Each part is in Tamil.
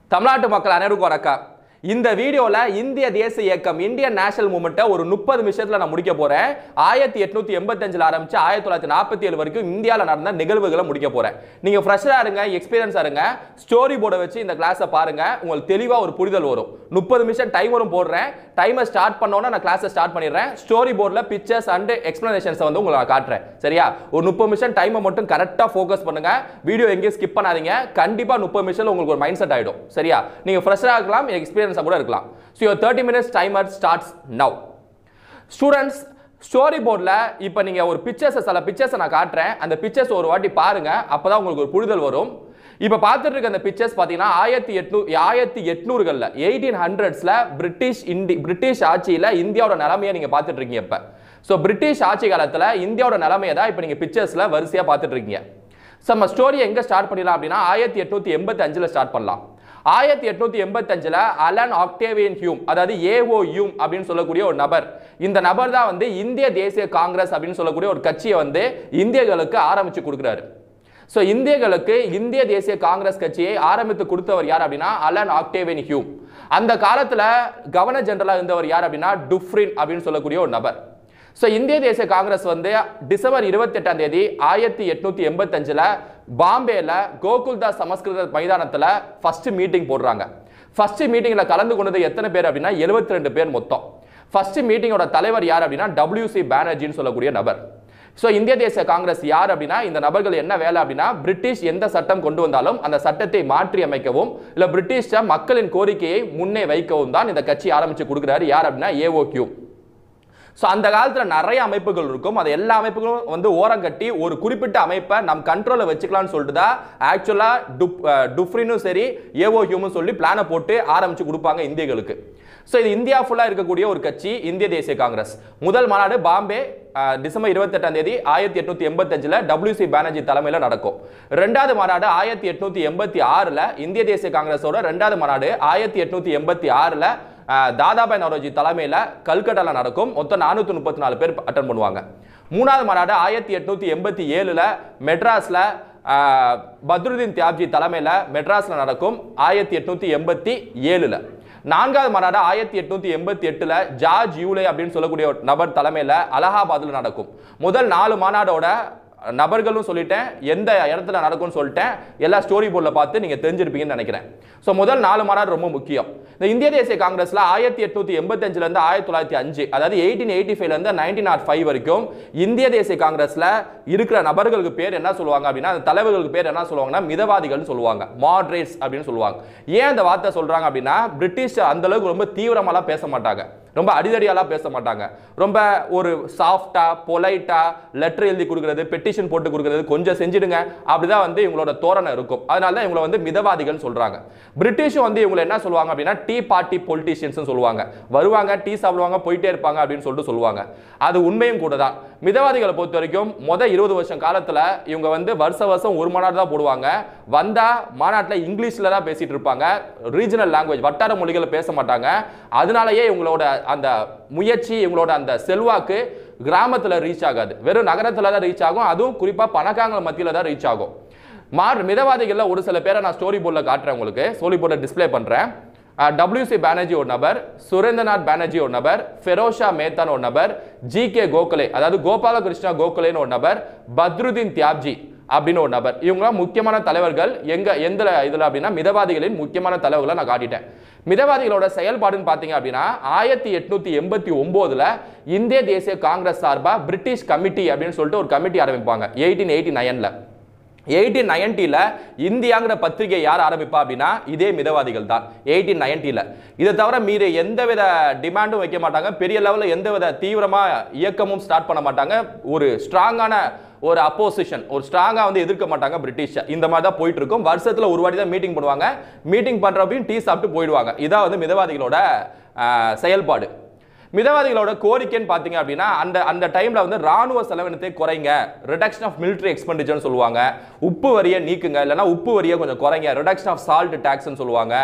தமிழ்நாட்டு மக்கள் அனைவருக்கும் வணக்கம் இந்த வீடியோல இந்திய தேசிய இயக்கம் இந்தியன் நேஷனல் மூமெண்ட்டை ஒரு முப்பது நிமிஷத்துல நான் முடிக்க போறேன் ஆயிரத்தி எட்நூத்தி எண்பத்தஞ்சுல ஆரம்பிச்சு ஆயிரத்தி தொள்ளாயிரத்தி நாற்பத்தி ஏழு வரைக்கும் இந்தியாவில் நடந்த நிகழ்வுகளை முடிக்க போறேன் நீங்க ஃப்ரெஷரா இருங்க எக்ஸ்பீரியன்ஸா இருங்க ஸ்டோரி போர்டை வச்சு இந்த கிளாஸை பாருங்க உங்களுக்கு தெளிவா ஒரு புரிதல் வரும் முப்பது நிமிஷம் டைமரும் போடுறேன் டைமை ஸ்டார்ட் பண்ணோன்னா நான் கிளாஸை ஸ்டார்ட் பண்ணிடுறேன் ஸ்டோரி போர்டில் பிக்சர்ஸ் அண்ட் எக்ஸ்பிளனேஷன்ஸை வந்து உங்களுக்கு நான் காட்டுறேன் சரியா ஒரு முப்பது நிமிஷம் டைமை மட்டும் கரெக்டாக ஃபோக்கஸ் பண்ணுங்க வீடியோ எங்கேயும் ஸ்கிப் பண்ணாதீங்க கண்டிப்பாக முப்பது நிமிஷம் உங்களுக்கு ஒரு மைண்ட் செட் ஆகிடும் சரியா நீங்கள் ஃப்ரெஷ்ஷாக இருக்கலாம் எக்ஸ்பீரியன்ஸாக கூட இருக்கலாம் so your thirty minutes timer starts now students story போர்டில் இப்போ நீங்கள் ஒரு பிக்சர்ஸை சில பிக்சர்ஸை நான் காட்டுறேன் அந்த பிக்சர்ஸ் ஒரு வாட்டி பாருங்க அப்போ தான் உங்களுக்கு ஒரு புரிதல் வரும் இப்போ பார்த்துட்டு இருக்க அந்த பிக்சர்ஸ் பார்த்தீங்கன்னா ஆயிரத்தி எட்நூ ஆயிரத்தி எட்நூறுகளில் எயிட்டீன் ஹண்ட்ரட்ஸில் பிரிட்டிஷ் இண்டி பிரிட்டிஷ் ஆட்சியில் இந்தியாவோட நிலைமையை நீங்கள் பார்த்துட்டு இருக்கீங்க இப்போ ஸோ பிரிட்டிஷ் ஆட்சி காலத்தில் இந்தியாவோட நிலைமையை தான் இப்போ நீங்கள் பிக்சர்ஸில் வரிசையாக பார்த்துட்டு இருக்கீங்க ஸோ நம்ம ஸ்டோரி எங்கே ஸ்டார்ட் பண்ணிடலாம் அப்படின்னா ஆயிரத்தி எட்நூத்தி எண்பத்தி அஞ்சில் ஸ்டார்ட் பண்ணலாம் ஆயிரத்தி எட்நூத்தி எண்பத்தஞ்சில் அலன் ஆக்டேவியன் ஹியூம் அதாவது ஏஓ ஹியூம் அப்படின்னு சொல்லக்கூடிய ஒரு நபர் இந்த நபர் தான் வந்து இந்திய தேசிய காங்கிரஸ் அப்படின்னு சொல்லக்கூடிய ஒரு கட்சியை வந்து இந்தியர்களுக்கு ஆரம்பிச்சு கொடுக்குறாரு ஸோ இந்தியர்களுக்கு இந்திய தேசிய காங்கிரஸ் கட்சியை ஆரம்பித்து கொடுத்தவர் யார் அப்படின்னா அலன் ஆக்டேவியன் ஹியூம் அந்த காலத்தில் கவர்னர் ஜெனரலாக இருந்தவர் யார் அப்படின்னா டுஃப்ரின் அப்படின்னு சொல்லக்கூடிய ஒரு நபர் ஸோ இந்திய தேசிய காங்கிரஸ் வந்து டிசம்பர் இருபத்தி எட்டாம் தேதி ஆயிரத்தி எட்நூத்தி எண்பத்தஞ்சில் பாம்பேல கோகுல்தாஸ் சமஸ்கிருத மைதானத்தில் ஃபர்ஸ்ட் மீட்டிங் போடுறாங்க ஃபர்ஸ்ட் மீட்டிங்கில் கலந்து கொண்டது எத்தனை பேர் அப்படின்னா 72 ரெண்டு பேர் மொத்தம் ஃபர்ஸ்ட் மீட்டிங்கோட தலைவர் யார் அப்படின்னா டபிள்யூசி பானர்ஜின்னு சொல்லக்கூடிய நபர் ஸோ இந்திய தேசிய காங்கிரஸ் யார் அப்படின்னா இந்த நபர்கள் என்ன வேலை அப்படின்னா பிரிட்டிஷ் எந்த சட்டம் கொண்டு வந்தாலும் அந்த சட்டத்தை மாற்றி அமைக்கவும் இல்லை பிரிட்டிஷ் மக்களின் கோரிக்கையை முன்னே வைக்கவும் தான் இந்த கட்சி ஆரம்பிச்சு கொடுக்குறாரு யார் அப்படின்னா ஏஓக்யூ ஸோ அந்த காலத்தில் நிறைய அமைப்புகள் இருக்கும் அது எல்லா அமைப்புகளும் வந்து ஓரம் கட்டி ஒரு குறிப்பிட்ட அமைப்பை நம் கண்ட்ரோலில் வச்சுக்கலாம்னு சொல்லிட்டு தான் ஆக்சுவலாக டுப் டுஃப்ரினும் சரி ஏஓ ஹியூமும் சொல்லி பிளானை போட்டு ஆரம்பிச்சு கொடுப்பாங்க இந்தியர்களுக்கு ஸோ இது இந்தியா ஃபுல்லாக இருக்கக்கூடிய ஒரு கட்சி இந்திய தேசிய காங்கிரஸ் முதல் மாநாடு பாம்பே அஹ், டிசம்பர் இருபத்தெட்டாம் தேதி ஆயிரத்தி எட்நூத்தி எண்பத்தஞ்சில் டபிள்யூசி பானர்ஜி தலைமையில் நடக்கும் ரெண்டாவது மாநாடு ஆயிரத்தி எட்நூத்தி எண்பத்தி ஆறில் இந்திய தேசிய காங்கிரஸோட ரெண்டாவது மாநாடு ஆயிரத்தி எட்நூத்தி எண்பத்தி ஆறில் தாதாபாய் நவரோஜி தலைமையில் கல்கட்டாவில் நடக்கும் மொத்தம் நானூற்றி முப்பத்தி நாலு பேர் அட்டன் பண்ணுவாங்க மூணாவது மாநாடு ஆயிரத்தி எட்நூத்தி எண்பத்தி ஏழில் மெட்ராஸில் பத்ருதீன் தியாப்ஜி தலைமையில் மெட்ராஸில் நடக்கும் ஆயிரத்தி எட்நூத்தி எண்பத்தி ஏழில் நான்காவது மாநாடு ஆயிரத்தி எட்நூத்தி எண்பத்தி எட்டுல ஜார்ஜ் யூலே அப்படின்னு சொல்லக்கூடிய ஒரு நபர் தலைமையில அலகாபாத்தில் நடக்கும் முதல் நாலு மாநாடோட நபர்களும் சொல்லிட்டேன் எந்த இடத்துல நடக்கும்னு சொல்லிட்டேன் எல்லா ஸ்டோரி போர்டில் பார்த்து நீங்கள் தெரிஞ்சிருப்பீங்கன்னு நினைக்கிறேன் ஸோ முதல் நாலு மாநாடு ரொம்ப முக்கியம் இந்த இந்திய தேசிய காங்கிரஸ்ல ஆயிரத்தி எட்நூத்தி எண்பத்தஞ்சிலேருந்து ஆயிரத்தி தொள்ளாயிரத்தி அஞ்சு அதாவது எயிட்டீன் எயிட்டி ஃபைவ்லேருந்து நைன்டீன் நாட் ஃபைவ் வரைக்கும் இந்திய தேசிய காங்கிரஸ்ல இருக்கிற நபர்களுக்கு பேர் என்ன சொல்லுவாங்க அப்படின்னா அந்த தலைவர்களுக்கு பேர் என்ன சொல்லுவாங்கன்னா மிதவாதிகள்னு சொல்லுவாங்க மாட்ரேட்ஸ் அப்படின்னு சொல்லுவாங்க ஏன் அந்த வார்த்தை சொல்றாங்க அப்படின்னா பிரிட்டிஷ் அந்த அளவுக்கு ரொம்ப தீவிரமாலாம் பேச மாட்டாங்க ரொம்ப அடிதடியாலாம் பேச மாட்டாங்க ரொம்ப ஒரு சாஃப்டா பொலைட்டா லெட்டர் எழுதி கொடுக்கறது பெட்டிஷன் போட்டு கொடுக்கறது கொஞ்சம் செஞ்சிடுங்க அப்படிதான் வந்து இவங்களோட தோரணை இருக்கும் அதனால தான் இவங்களை வந்து மிதவாதிகள் சொல்றாங்க பிரிட்டிஷும் வந்து இவங்களை என்ன சொல்லுவாங்க அப்படின்னா டீ பார்ட்டி பொலிட்டீஷியன்ஸ் சொல்லுவாங்க வருவாங்க டீ சாப்பிடுவாங்க போயிட்டே இருப்பாங்க அப்படின்னு சொல்லிட்டு சொல்லுவாங்க அது உண்மையும் கூட தான் மிதவாதிகளை பொறுத்த வரைக்கும் மொத இருபது வருஷம் காலத்துல இவங்க வந்து வருஷ வருஷம் ஒரு மாநாடு தான் போடுவாங்க வந்தா மாநாட்டில் இங்கிலீஷ்ல தான் பேசிட்டு இருப்பாங்க ரீஜனல் லாங்குவேஜ் வட்டார மொழிகளை பேச மாட்டாங்க அதனாலயே இவங்களோட அந்த முயற்சி இவங்களோட அந்த செல்வாக்கு கிராமத்துல ரீச் ஆகாது வெறும் நகரத்துல தான் ரீச் ஆகும் அதுவும் குறிப்பா பணக்காரங்க மத்தியில தான் ரீச் ஆகும் மாறு மிதவாதிகள்ல ஒரு சில பேரை நான் ஸ்டோரி போர்டில் காட்டுறேன் உங்களுக்கு ஸ்டோரி போர்டில் டிஸ்ப்ளே பண்றேன் டபிள்யூசி பானர்ஜி ஒரு நபர் சுரேந்திரநாத் பானர்ஜி ஒரு நபர் ஃபெரோஷா மேத்தான் ஒரு நபர் ஜி கே கோகலே அதாவது கோபாலகிருஷ்ணா கோகலேன்னு ஒரு நபர் பத்ருதீன் தியாப்ஜி அப்படின்னு ஒரு நபர் இவங்களாம் முக்கியமான தலைவர்கள் எங்க எந்த இதுல அப்படின்னா மிதவாதிகளின் முக்கியமான தலைவர்களை நான் காட்டிட்டேன் மிதவாதிகளோட செயல்பாடுன்னு பார்த்தீங்க அப்படின்னா ஆயிரத்தி எட்நூத்தி எண்பத்தி ஒன்பதுல இந்திய தேசிய காங்கிரஸ் சார்பா பிரிட்டிஷ் கமிட்டி அப்படின்னு சொல்லிட்டு ஒரு கமிட்டி ஆரம்பிப்பாங்க எயிட்டீன் எயிட்டி நைன்ல எயிட்டீன் நைன்டியில் இந்தியாங்கிற பத்திரிகை யார் ஆரம்பிப்பா அப்படின்னா இதே மிதவாதிகள் தான் எயிட்டீன் நைன்டியில் இதை தவிர மீறி எந்தவித டிமாண்டும் வைக்க மாட்டாங்க பெரிய லெவலில் எந்தவித தீவிரமாக இயக்கமும் ஸ்டார்ட் பண்ண மாட்டாங்க ஒரு ஸ்ட்ராங்கான ஒரு அப்போசிஷன் ஒரு ஸ்ட்ராங்காக வந்து எதிர்க்க மாட்டாங்க பிரிட்டிஷ் இந்த மாதிரி தான் போயிட்டு இருக்கும் வருஷத்தில் ஒரு வாட்டி தான் மீட்டிங் பண்ணுவாங்க மீட்டிங் பண்ணுறப்பையும் டீ சாப்பிட்டு போயிடுவாங்க இதான் வந்து மிதவாதிகளோட ஆஹ், செயல்பாடு மிதவாதிகளோட கோரிக்கைன்னு பார்த்தீங்க அப்படின்னா அந்த அந்த டைம்ல வந்து ராணுவ செலவினத்தை குறைங்க ரிடக்ஷன் ஆஃப் military எக்ஸ்பெண்டிச்சர்னு சொல்லுவாங்க உப்பு வரியை நீக்குங்க இல்லைன்னா உப்பு வரியை கொஞ்சம் குறைங்க ரிடக்ஷன் ஆஃப் சால்ட் டேக்ஸ்னு சொல்லுவாங்க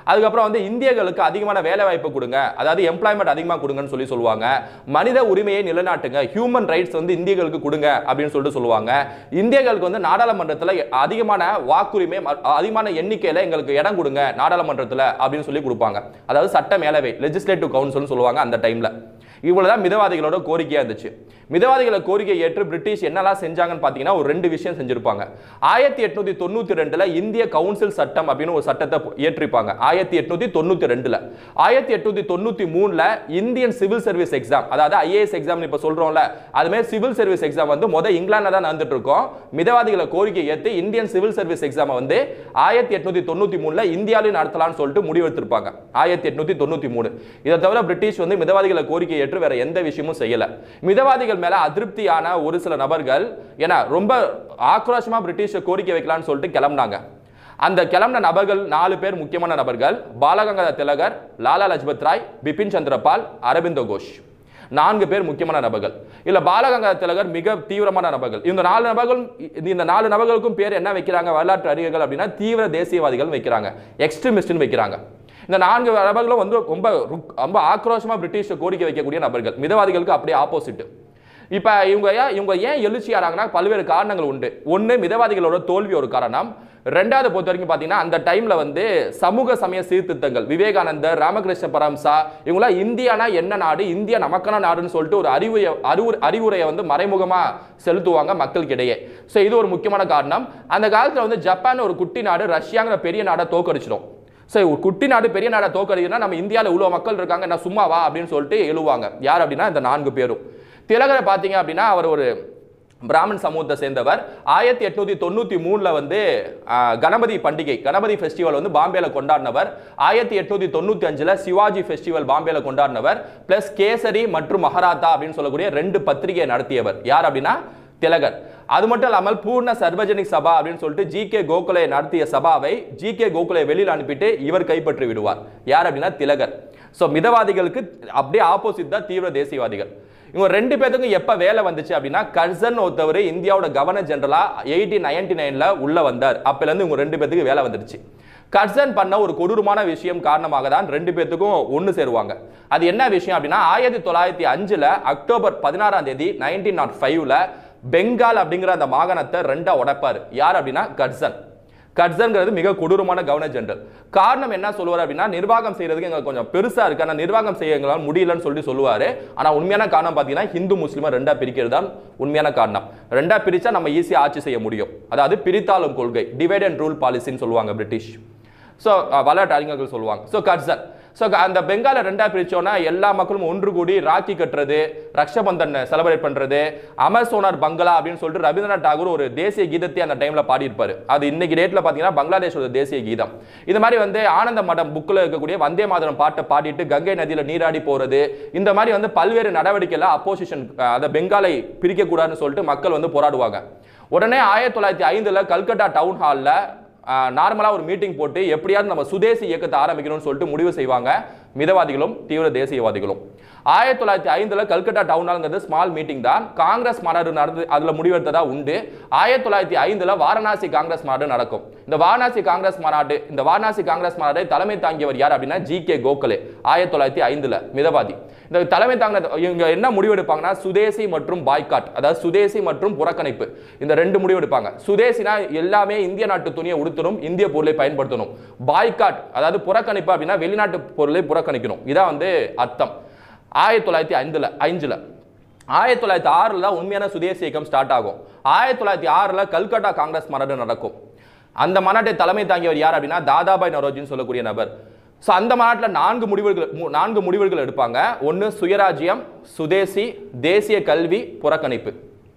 அதுக்கப்புறம் வந்து இந்தியர்களுக்கு அதிகமான வேலை வாய்ப்பு கொடுங்க அதாவது எம்ப்ளாய்மெண்ட் அதிகமாக கொடுங்கன்னு சொல்லி சொல்லுவாங்க மனித உரிமையை நிலைநாட்டுங்க ஹியூமன் ரைட்ஸ் வந்து இந்தியர்களுக்கு கொடுங்க அப்படின்னு சொல்லிட்டு சொல்லுவாங்க இந்தியர்களுக்கு வந்து நாடாளுமன்றத்தில் அதிகமான வாக்குரிமை ம- அதிகமான எண்ணிக்கையில் எங்களுக்கு இடம் கொடுங்க நாடாளுமன்றத்தில் அப்படின்னு சொல்லி கொடுப்பாங்க அதாவது சட்ட மேலவை லெஜிஸ்லேட்டிவ் கவுன்சில்னு சொல்லுவாங்க அந்த டைம்ல இவ்வளவுதான் மிதவாதிகளோட கோரிக்கையா இருந்துச்சு மிதவாதிகளை கோரிக்கை ஏற்று பிரிட்டிஷ் என்னெல்லாம் செஞ்சாங்கன்னு பார்த்தீங்கன்னா ஒரு ரெண்டு விஷயம் செஞ்சிருப்பாங்க ஆயிரத்தி எட்நூத்தி தொண்ணூத்தி ரெண்டுல இந்திய கவுன்சில் சட்டம் அப்படின்னு ஒரு சட்டத்தை ஏற்றிருப்பாங்க ஆயிரத்தி எட்நூத்தி தொண்ணூத்தி ரெண்டுல ஆயிரத்தி எட்நூத்தி தொண்ணூத்தி மூணுல இந்தியன் சிவில் சர்வீஸ் எக்ஸாம் அதாவது ஐஏஎஸ் எக்ஸாம் இப்ப சொல்றோம்ல அது மாதிரி சிவில் சர்வீஸ் எக்ஸாம் வந்து முத இங்கிலாந்துல தான் நடந்துட்டு இருக்கோம் மிதவாதிகளை கோரிக்கை ஏற்று இந்தியன் சிவில் சர்வீஸ் எக்ஸாம் வந்து ஆயிரத்தி எட்நூத்தி தொண்ணூத்தி மூணுல இந்தியாவிலும் நடத்தலாம்னு சொல்லிட்டு முடிவெடுத்திருப்பாங்க ஆயிரத்தி எட்நூத்தி தொண்ணூத்தி மூணு இதை தவிர பிரிட்டிஷ் வந்து மிதவாதிகளை கோரிக்கை ஏற்று வேற எந்த விஷயமும் செய்யல மிதவாதிகள் மேல அதிருப்தியான ஒரு சில நபர்கள் ஏன்னா ரொம்ப ஆக்ரோஷமா பிரிட்டிஷ் கோரிக்கை வைக்கலாம்னு சொல்லிட்டு கிளம்புனாங்க அந்த கிளம்பின நபர்கள் நாலு பேர் முக்கியமான நபர்கள் பாலகங்காதர திலகர் லாலா லஜ்பத் ராய் பிபின் சந்திரபால் அரவிந்தோ கோஷ் நான்கு பேர் முக்கியமான நபர்கள் இல்ல பாலகங்காதர திலகர் மிக தீவிரமான நபர்கள் இந்த நாலு நபர்கள் இந்த நாலு நபர்களுக்கும் பேர் என்ன வைக்கிறாங்க வரலாற்று அறிஞர்கள் அப்படின்னா தீவிர தேசியவாதிகள் வைக்கிறாங்க எக்ஸ்ட்ரீமிஸ்ட்னு வைக்கிறாங்க இந்த நான்கு நபர்களும் வந்து ரொம்ப ருக்- ரொம்ப ஆக்ரோஷமா பிரிட்டிஷ் கோரிக்கை வைக்கக்கூடிய நபர்கள் மிதவாதிகளுக்கு அப்படியே ஆப்போசிட் இப்ப இவங்க ஏன் இவங்க ஏன் எழுச்சி ஆறாங்கன்னா பல்வேறு காரணங்கள் உண்டு ஒண்ணு மிதவாதிகளோட தோல்வி ஒரு காரணம் ரெண்டாவது பொறுத்த வரைக்கும் பார்த்தீங்கன்னா அந்த டைம்ல வந்து சமூக சமய சீர்திருத்தங்கள் விவேகானந்தர் ராமகிருஷ்ண பரம்சா இவங்களாம் இந்தியானா என்ன நாடு இந்தியா நமக்கான நாடுன்னு சொல்லிட்டு ஒரு அறிவுரை அறிவுரை அறிவுரையை வந்து மறைமுகமா செலுத்துவாங்க மக்களுக்கிடையே ஸோ இது ஒரு முக்கியமான காரணம் அந்த காலத்துல வந்து ஜப்பான் ஒரு குட்டி நாடு ரஷ்யாங்கிற பெரிய நாடை தோக்கடிச்சிடும் சரி ஒரு குட்டி நாடு பெரிய நாடை தோக்கடிக்குன்னா நம்ம இந்தியாவில் இவ்வளோ மக்கள் இருக்காங்க நான் சும்மாவா அப்படின்னு சொல்லிட்டு எழுவாங்க யார் அப்படின்னா இந்த நான்கு பேரும் திலகரை பார்த்தீங்க அப்படின்னா அவர் ஒரு பிராமன் சமூகத்தை சேர்ந்தவர் ஆயிரத்தி எட்நூத்தி தொண்ணூத்தி மூணுல வந்து ஆஹ், கணபதி பண்டிகை கணபதி ஃபெஸ்டிவல் வந்து பாம்பேல கொண்டாடினவர் ஆயிரத்தி எட்நூத்தி தொண்ணூத்தி அஞ்சுல சிவாஜி ஃபெஸ்டிவல் பாம்பேல கொண்டாடினவர் பிளஸ் கேசரி மற்றும் மகாராத்தா அப்படின்னு சொல்லக்கூடிய ரெண்டு பத்திரிகையை நடத்தியவர் யார் அப்படின்னா திலகர் அது மட்டும் இல்லாமல் பூர்ண சர்வஜனிக் சபா அப்படின்னு சொல்லிட்டு ஜி கே கோகுலே நடத்திய சபாவை ஜி கே கோகுலே வெளியில் அனுப்பிட்டு இவர் கைப்பற்றி விடுவார் யார் அப்படின்னா திலகர் ஸோ மிதவாதிகளுக்கு அப்படியே ஆப்போசிட் தான் தீவிர தேசியவாதிகள் இவங்க ரெண்டு பேத்துக்கும் எப்ப வேலை வந்துச்சு அப்படின்னா கர்சன் ஒருத்தவர் இந்தியாவோட கவர்னர் ஜெனரலா எயிட்டீன் நைன்டி நைன்ல உள்ள வந்தார் அப்பல இருந்து இவங்க ரெண்டு பேத்துக்கு வேலை வந்துடுச்சு கர்சன் பண்ண ஒரு கொடூரமான விஷயம் காரணமாக தான் ரெண்டு பேத்துக்கும் ஒன்று சேருவாங்க அது என்ன விஷயம் அப்படின்னா ஆயிரத்தி தொள்ளாயிரத்தி அஞ்சுல அக்டோபர் பதினாறாம் தேதி நைன்டீன் நாட் ஃபைவ்ல பெங்கால் அப்படிங்கிற அந்த மாகாணத்தை ரெண்டா உடைப்பாரு யார் அப்படின்னா கட்சன் கட்சன்ங்கிறது மிக கொடூரமான கவர்னர் ஜெனரல் காரணம் என்ன சொல்லுவார் அப்படின்னா நிர்வாகம் செய்யறதுக்கு எங்களுக்கு கொஞ்சம் பெருசா இருக்கு ஆனால் நிர்வாகம் செய்ய எங்களால் முடியலன்னு சொல்லிட்டு சொல்லுவாரு ஆனா உண்மையான காரணம் பார்த்தீங்கன்னா ஹிந்து முஸ்லிமை ரெண்டா பிரிக்கிறது தான் உண்மையான காரணம் ரெண்டா பிரிச்சா நம்ம ஈஸியா ஆட்சி செய்ய முடியும் அதாவது பிரித்தாளும் கொள்கை டிவைட் அண்ட் ரூல் பாலிசின்னு சொல்லுவாங்க பிரிட்டிஷ் ஸோ வரலாற்று அறிஞர்கள் சொல்லுவாங்க ஸோ கட்சன் ஸோ அந்த பெங்காலை ரெண்டா பிரிச்சோன்னா எல்லா மக்களும் ஒன்று கூடி ராக்கி கட்டுறது ரக்ஷபந்தன் செலிப்ரேட் பண்றது அமர் சோனார் பங்களா அப்படின்னு சொல்லிட்டு ரவீந்திரநாத் தாகூர் ஒரு தேசிய கீதத்தை அந்த டைம்ல பாடியிருப்பாரு அது இன்னைக்கு டேட்ல பார்த்தீங்கன்னா பங்களாதேஷோட தேசிய கீதம் இது மாதிரி வந்து ஆனந்த மடம் புக்கில் இருக்கக்கூடிய வந்தே மாதரம் பாட்டை பாடிட்டு கங்கை நதியில நீராடி போறது இந்த மாதிரி வந்து பல்வேறு நடவடிக்கையில் அப்போசிஷன் அந்த பெங்காலை பிரிக்கக்கூடாதுன்னு சொல்லிட்டு மக்கள் வந்து போராடுவாங்க உடனே ஆயிரத்தி தொள்ளாயிரத்தி ஐந்துல கல்கட்டா டவுன் ஹாலில் நார்மலாக ஒரு மீட்டிங் போட்டு எப்படியாவது நம்ம சுதேசி இயக்கத்தை ஆரம்பிக்கணும்னு சொல்லிட்டு முடிவு செய்வாங்க மிதவாதிகளும் தீவிர தேசியவாதிகளும் ஆயிரத்தி தொள்ளாயிரத்தி ஐந்துல கல்கட்டா டவுன் ஹால்ங்கிறது ஸ்மால் மீட்டிங் தான் காங்கிரஸ் மாநாடு நடந்து அதுல முடிவெடுத்ததா உண்டு ஆயிரத்தி தொள்ளாயிரத்தி ஐந்துல வாரணாசி காங்கிரஸ் மாநாடு நடக்கும் இந்த வாரணாசி காங்கிரஸ் மாநாடு இந்த வாரணாசி காங்கிரஸ் மாநாடு தலைமை தாங்கியவர் யார் அப்படின்னா ஜி கே கோகலே ஆயிரத்தி தொள்ளாயிரத்தி ஐந்துல மிதவாதி இந்த தலைமை தாங்கின இவங்க என்ன முடிவெடுப்பாங்கன்னா சுதேசி மற்றும் பாய்காட் அதாவது சுதேசி மற்றும் புறக்கணிப்பு இந்த ரெண்டு முடிவு எடுப்பாங்க சுதேசினா எல்லாமே இந்திய நாட்டு துணியை உடுத்தணும் இந்திய பொருளை பயன்படுத்தணும் பாய்காட் அதாவது புறக்கணிப்பு அப்படின்னா வெளிநாட்டு பொருளை புறக்கணிக்கணும் இதான் வந்து அர்த்தம் ஆயிரத்தி தொள்ளாயிரத்தி ஐந்துல ஐந்துல ஆயிரத்தி தொள்ளாயிரத்தி ஆறுல உண்மையான சுதேசி இயக்கம் ஸ்டார்ட் ஆகும் ஆயிரத்தி தொள்ளாயிரத்தி ஆறுல கல்கட்டா காங்கிரஸ் மாநாடு நடக்கும் அந்த மாநாட்டை தலைமை தாங்கியவர் யார் அப்படின்னா தாதாபாய் நரோஜின்னு சொல்லக்கூடிய நபர் ஸோ அந்த மாநாட்டில் நான்கு முடிவுகள் மூ- நான்கு முடிவுகள் எடுப்பாங்க ஒன்று சுயராஜ்யம் சுதேசி தேசிய கல்வி புறக்கணிப்பு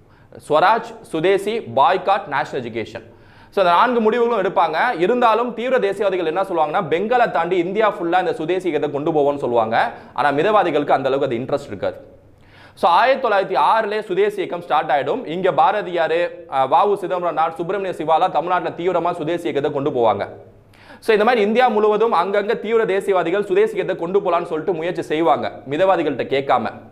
swaraj swadeshi boycott national education so அந்த நான்கு முடிவுகளும் எடுப்பாங்க இருந்தாலும் தீவிர தேசியவாதிகள் என்ன சொல்லுவாங்கன்னா பெங்காலை தாண்டி இந்தியா ஃபுல்லாக இந்த சுதேசி இயக்கத்தை கொண்டு போவோம்னு சொல்லுவாங்க ஆனால் மிதவாதிகளுக்கு அந்த அளவுக்கு அது இன்ட்ரெஸ்ட் இருக்காது ஸோ ஆயிரத்தி தொள்ளாயிரத்தி ஆறுலேயே சுதேசி இயக்கம் ஸ்டார்ட் ஆயிடும் இங்க பாரதியார் வாவு சிதம்பரனார் சுப்பிரமணிய சிவாலா தமிழ்நாட்டில் தீவிரமா சுதேசி இயக்கத்தை கொண்டு போவாங்க ஸோ இந்த மாதிரி இந்தியா முழுவதும் அங்கங்க தீவிர தேசியவாதிகள் சுதேசி இயக்கத்தை கொண்டு போலான்னு சொல்லிட்டு முயற்சி செய்வாங்க மிதவாதிகள்கிட்ட கேட்காம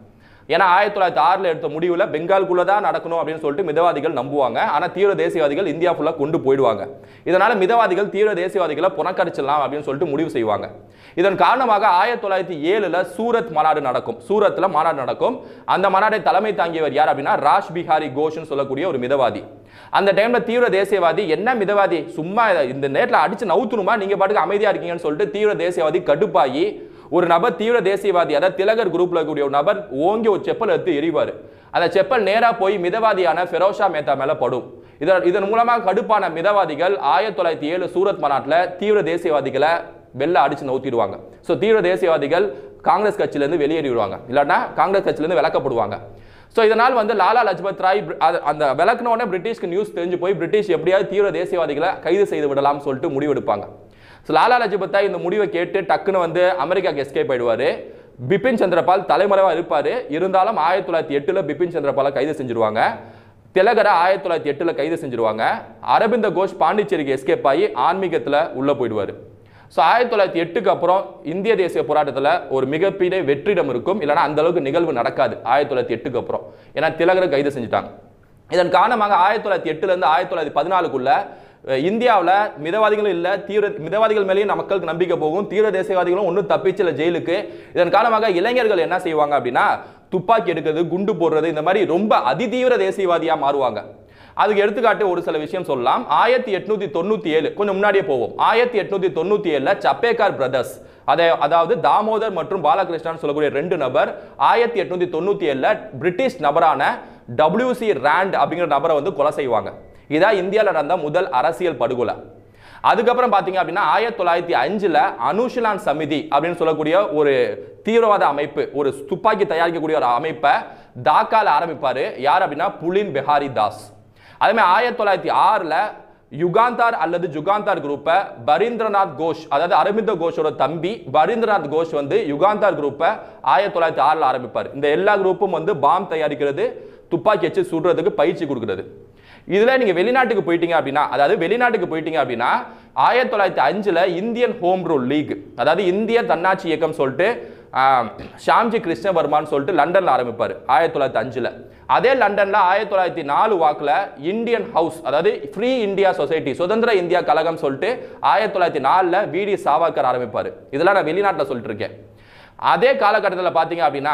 ஏன்னா ஆயிரத்தி தொள்ளாயிரத்தி ஆறில் எடுத்த முடிவில் பெங்காலுக்குள்ள தான் நடக்கணும் அப்படின்னு சொல்லிட்டு மிதவாதிகள் நம்புவாங்க ஆனால் தீவிர தேசியவாதிகள் இந்தியா ஃபுல்லாக கொண்டு போயிடுவாங்க இதனால மிதவாதிகள் தீவிர தேசியவாதிகளை புறக்கணிச்சிடலாம் அப்படின்னு சொல்லிட்டு முடிவு செய்வாங்க இதன் காரணமாக ஆயிரத்தி தொள்ளாயிரத்தி ஏழுல சூரத் மாநாடு நடக்கும் சூரத்ல மாநாடு நடக்கும் அந்த மாநாட்டை தலைமை தாங்கியவர் யார் அப்படின்னா ராஜ் பிஹாரி கோஷ்னு சொல்லக்கூடிய ஒரு மிதவாதி அந்த டைம்ல தீவிர தேசியவாதி என்ன மிதவாதி சும்மா இந்த நேரத்தில் அடிச்சு நவுத்தணுமா நீங்க பாட்டுக்கு அமைதியா இருக்கீங்கன்னு சொல்லிட்டு தீவிர தேசியவாதி கடுப்பாகி ஒரு நபர் தீவிர தேசியவாதி அதாவது திலகர் குரூப்ல இருக்கக்கூடிய ஒரு நபர் ஓங்கி ஒரு செப்பல் எடுத்து எறிவார் அந்த செப்பல் நேரா போய் மிதவாதியான ஃபெரோஷா மேத்தா மேல படும் இதன் இதன் மூலமாக கடுப்பான மிதவாதிகள் ஆயிரத்தி தொள்ளாயிரத்தி ஏழு சூரத் மாநாட்டில் தீவிர தேசியவாதிகளை வெள்ள அடிச்சு நவுத்திடுவாங்க ஸோ தீவிர தேசியவாதிகள் காங்கிரஸ் கட்சியிலேருந்து வெளியேறிடுவாங்க இல்லாட்டா காங்கிரஸ் கட்சியிலேருந்து விலக்கப்படுவாங்க ஸோ இதனால் வந்து லாலா லஜ்பத் ராய் பிர- அது- அந்த விளக்குன உடனே பிரிட்டிஷ்க்கு நியூஸ் தெரிஞ்சு போய் பிரிட்டிஷ் எப்படியாவது தீவிர தேசியவாதிகளை கைது செய்து விடலாம்னு சொல்லிட்டு முடிவெடுப்பாங்க ஸோ லாலா லஜ்பத் ராய் இந்த முடிவை கேட்டு டக்குன்னு வந்து அமெரிக்காக்கு எஸ்கேப் ஆயிடுவாரு பிபின் சந்திரபால் தலைமறைவா இருப்பாரு இருந்தாலும் ஆயிரத்தி தொள்ளாயிரத்தி எட்டுல பிபின் சந்திரபாலை கைது செஞ்சிருவாங்க திலகரை ஆயிரத்தி தொள்ளாயிரத்தி எட்டுல கைது செஞ்சிருவாங்க அரவிந்த கோஷ் பாண்டிச்சேரிக்கு எஸ்கேப் ஆகி ஆன்மீகத்துல உள்ள போயிடுவாரு ஸோ ஆயிரத்தி தொள்ளாயிரத்தி எட்டுக்கு அப்புறம் இந்திய தேசிய போராட்டத்தில் ஒரு மிகப்பெரிய வெற்றிடம் இருக்கும் இல்லைன்னா அந்த அளவுக்கு நிகழ்வு நடக்காது ஆயிரத்தி தொள்ளாயிரத்தி எட்டுக்கு அப்புறம் ஏன்னா திலகரை கைது செஞ்சுட்டாங்க இதன் காரணமாக ஆயிரத்தி தொள்ளாயிரத்தி எட்டுலேருந்து ஆயிரத்தி தொள்ளாயிரத்தி பதினாலுக்குள்ள இந்தியாவில் மிதவாதிகளும் இல்லை தீவிர மிதவாதிகள் மேலேயும் நம்ம மக்களுக்கு நம்பிக்கை போகும் தீவிர தேசியவாதிகளும் ஒன்றும் தப்பிச்சல ஜெயிலுக்கு இதன் காரணமாக இளைஞர்கள் என்ன செய்வாங்க அப்படின்னா துப்பாக்கி எடுக்கிறது குண்டு போடுறது இந்த மாதிரி ரொம்ப அதிதீவிர தேசியவாதியாக மாறுவாங்க அதுக்கு எடுத்துக்காட்டு ஒரு சில விஷயம் சொல்லலாம் ஆயிரத்தி எட்நூத்தி தொண்ணூத்தி ஏழு கொஞ்சம் முன்னாடியே போவோம் ஆயிரத்தி எட்நூத்தி தொண்ணூத்தி ஏழுல சப்பேக்கார் பிரதர்ஸ் அதை அதாவது தாமோதர் மற்றும் பாலகிருஷ்ணன் சொல்லக்கூடிய ரெண்டு நபர் ஆயிரத்தி எட்நூத்தி தொண்ணூத்தி ஏழுல பிரிட்டிஷ் நபரான டபிள்யூசி ரேண்ட் அப்படிங்கிற நபரை வந்து கொலை செய்வாங்க இதான் இந்தியாவில் நடந்த முதல் அரசியல் படுகொலை அதுக்கப்புறம் பார்த்தீங்க அப்படின்னா ஆயிரத்தி தொள்ளாயிரத்தி அஞ்சுல அனுஷிலான் சமிதி அப்படின்னு சொல்லக்கூடிய ஒரு தீவிரவாத அமைப்பு ஒரு துப்பாக்கி தயாரிக்கக்கூடிய ஒரு அமைப்பை தாக்கால ஆரம்பிப்பாரு யார் அப்படின்னா புலின் பெஹாரி தாஸ் அதே மாதிரி ஆயிரத்தி தொள்ளாயிரத்தி ஆறுல யுகாந்தார் அல்லது ஜுகாந்தார் குரூப்பை பரீந்திரநாத் கோஷ் அதாவது அரவிந்த கோஷோட தம்பி பரீந்திரநாத் கோஷ் வந்து யுகாந்தார் குரூப்பை ஆயிரத்தி தொள்ளாயிரத்தி ஆறில் ஆரம்பிப்பார் இந்த எல்லா குரூப்பும் வந்து பாம் தயாரிக்கிறது துப்பாக்கி வச்சு சுடுறதுக்கு பயிற்சி கொடுக்கிறது இதுல நீங்க வெளிநாட்டுக்கு போயிட்டீங்க அப்படின்னா அதாவது வெளிநாட்டுக்கு போயிட்டீங்க அப்படின்னா ஆயிரத்தி தொள்ளாயிரத்தி அஞ்சுல இந்தியன் ஹோம் ரூல் லீக் அதாவது இந்திய தன்னாட்சி இயக்கம் சொல்லிட்டு ஆஹ், ஷாம்ஜி கிருஷ்ணவர்மான்னு சொல்லிட்டு லண்டன்ல ஆரம்பிப்பார் ஆயிரத்தி தொள்ளாயிரத்தி அஞ்சுல அதே லண்டன்ல ஆயிரத்தி தொள்ளாயிரத்தி நாலு வாக்குல இந்தியன் ஹவுஸ் அதாவது ஃப்ரீ இந்தியா சொசைட்டி சுதந்திர இந்தியா கழகம் சொல்லிட்டு ஆயிரத்தி தொள்ளாயிரத்தி நாலுல விடி சாவர்கர் ஆரம்பிப்பார் இதெல்லாம் நான் வெளிநாட்டில் சொல்லிட்டு இருக்கேன் அதே காலகட்டத்தில் பார்த்தீங்க அப்படின்னா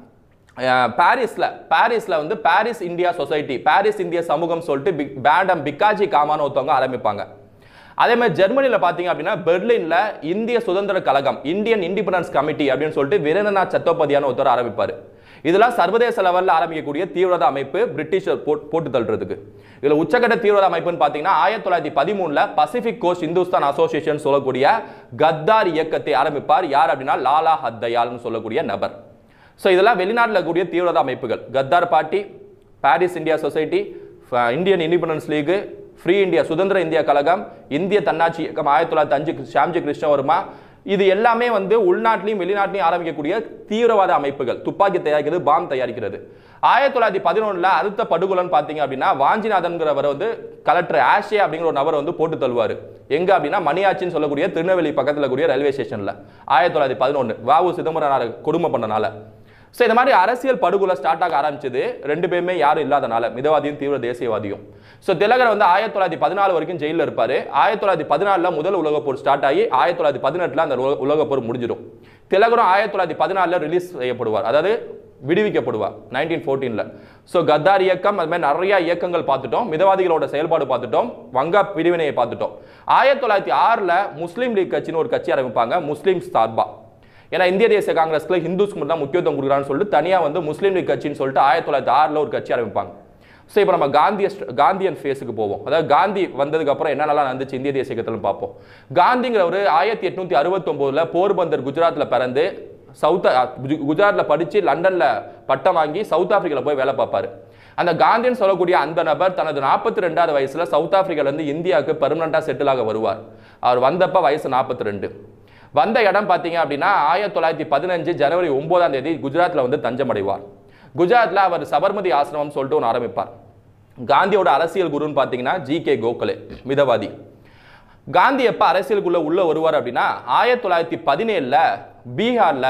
அஹ், பாரிஸ்ல பாரிஸ்ல வந்து பாரிஸ் இந்தியா சொசைட்டி பாரிஸ் இந்திய சமூகம் சொல்லிட்டு பிக் பேண்டம் பிக்காஜி காமான்னு ஒருத்தவங்க ஆரம்பிப்பாங்க அதே மாதிரி ஜெர்மனியில் பார்த்தீங்க அப்படின்னா பெர்லின்ல இந்திய சுதந்திர கழகம் இந்தியன் இண்டிபெண்டன்ஸ் கமிட்டி அப்படின்னு சொல்லிட்டு வீரேந்திரநாத் சட்டோபதியான ஒருத்தர் ஆரம்பிப்பார் இதெல்லாம் சர்வதேச லெவலில் ஆரம்பிக்கக்கூடிய தீவிரவாத அமைப்பு பிரிட்டிஷர் போட்- போட்டு தள்ளுறதுக்கு இதுல உச்சக்கட்ட தீவிரவாத அமைப்புன்னு பார்த்தீங்கன்னா ஆயிரத்தி தொள்ளாயிரத்தி பதிமூணுல பசிபிக் கோஸ்ட் இந்துஸ்தான் அசோசியேஷன் சொல்லக்கூடிய கத்தார் இயக்கத்தை ஆரம்பிப்பார் யார் அப்படின்னா லாலா ஹத்தயால்னு சொல்லக்கூடிய நபர் ஸோ இதெல்லாம் வெளிநாட்டில் கூடிய தீவிரவாத அமைப்புகள் Ghadar party Paris India society ஃப- Indian independence league free India சுதந்திர இந்தியா கழகம் இந்திய தன்னாட்சி இயக்கம் ஆயிரத்தி தொள்ளாயிரத்தி அஞ்சு ஷாம்ஜி கிருஷ்ணவர்மா இது எல்லாமே வந்து உள்நாட்டிலையும் வெளிநாட்டிலையும் ஆரம்பிக்கக்கூடிய தீவிரவாத அமைப்புகள் துப்பாக்கி தயாரிக்கிறது பாம் தயாரிக்கிறது ஆயிரத்தி தொள்ளாயிரத்தி பதினொன்றில் அடுத்த படுகொலைன்னு பார்த்தீங்க அப்படின்னா வாஞ்சிநாதன்கிறவர் வந்து கலெக்டர் ஆஷே அப்படிங்கிற ஒரு நபர் வந்து போட்டு தள்ளுவார் எங்க அப்படின்னா மணியாச்சின்னு சொல்லக்கூடிய திருநெல்வேலி பக்கத்தில் கூடிய ரயில்வே ஸ்டேஷனில் ஆயிரத்தி தொள்ளாயிரத்தி பதினொன்று வாவு சிதம்பரனார் கொடுமை பண்ணனால ஸோ இந்த மாதிரி அரசியல் படுகொலை ஸ்டார்ட் ஆக ஆரம்பிச்சது ரெண்டு பேருமே யாரும் இல்லாதனால மிதவாதியும் தீவிர தேசியவாதியும் ஸோ திலகர் வந்து ஆயிரத்தி தொள்ளாயிரத்தி பதினாலு வரைக்கும் ஜெயிலில் இருப்பார் ஆயிரத்தி தொள்ளாயிரத்தி பதினாலில் முதல் உலகப் போர் ஸ்டார்ட் ஆகி ஆயிரத்தி தொள்ளாயிரத்தி பதினெட்டில் அந்த உலக- உலகப் போர் முடிஞ்சிடும் திலகரும் ஆயிரத்தி தொள்ளாயிரத்தி பதினாலில் ரிலீஸ் செய்யப்படுவார் அதாவது விடுவிக்கப்படுவார் நைன்டீன் ஃபோர்டீனில் ஸோ கத்தார் இயக்கம் அது மாதிரி நிறைய இயக்கங்கள் பார்த்துட்டோம் மிதவாதிகளோட செயல்பாடு பார்த்துட்டோம் வங்கா பிரிவினையை பார்த்துட்டோம் ஆயிரத்தி தொள்ளாயிரத்தி ஆறில் முஸ்லீம் லீக் கட்சின்னு ஒரு கட்சி ஆரம்பிப்பாங்க முஸ்லீம் சார்பா ஏன்னா இந்திய தேசிய காங்கிரஸ்ல ஹிந்துஸ்க்கு மட்டும் தான் முக்கியத்துவம் கொடுக்குறான்னு சொல்லிட்டு தனியாக வந்து முஸ்லீம் லீக் கட்சின்னு சொல்லிட்டு ஆயிரத்தி தொள்ளாயிரத்தி ஆறில் ஒரு கட்சி ஆரம்பிப்பாங்க ஸோ இப்போ நம்ம காந்திய காந்தியன் ஃபேஸுக்கு போவோம் அதாவது காந்தி வந்ததுக்கு அப்புறம் என்னென்னலாம் நடந்துச்சு இந்திய தேசிய இயக்கத்தில் பார்ப்போம் காந்திங்கிறவர் ஆயிரத்தி எட்நூத்தி அறுபத்தொம்போதுல போர்பந்தர் குஜராத்தில் பிறந்து சவுத் குஜராத்தில் படித்து லண்டனில் பட்டம் வாங்கி சவுத் ஆப்பிரிக்காவில் போய் வேலை பார்ப்பாரு அந்த காந்தின்னு சொல்லக்கூடிய அந்த நபர் தனது நாற்பத்தி ரெண்டாவது வயசுல சவுத் ஆப்பிரிக்காலேருந்து இந்தியாவுக்கு பெர்மனண்டாக செட்டில் ஆக வருவார் அவர் வந்தப்ப வயசு நாற்பத்தி ரெண்டு வந்த இடம் பார்த்தீங்க அப்படின்னா ஆயிரத்தி தொள்ளாயிரத்தி பதினஞ்சு ஜனவரி ஒன்பதாம் தேதி குஜராத்தில் வந்து தஞ்சமடைவார் குஜராத்தில் அவர் சபர்மதி ஆசிரமம் சொல்லிட்டு ஒன்று ஆரம்பிப்பார் காந்தியோட அரசியல் குருன்னு பார்த்தீங்கன்னா ஜி கே கோகலே மிதவாதி காந்தி எப்போ அரசியலுக்குள்ள உள்ள வருவார் அப்படின்னா ஆயிரத்தி தொள்ளாயிரத்தி பதினேழில் பீகாரில்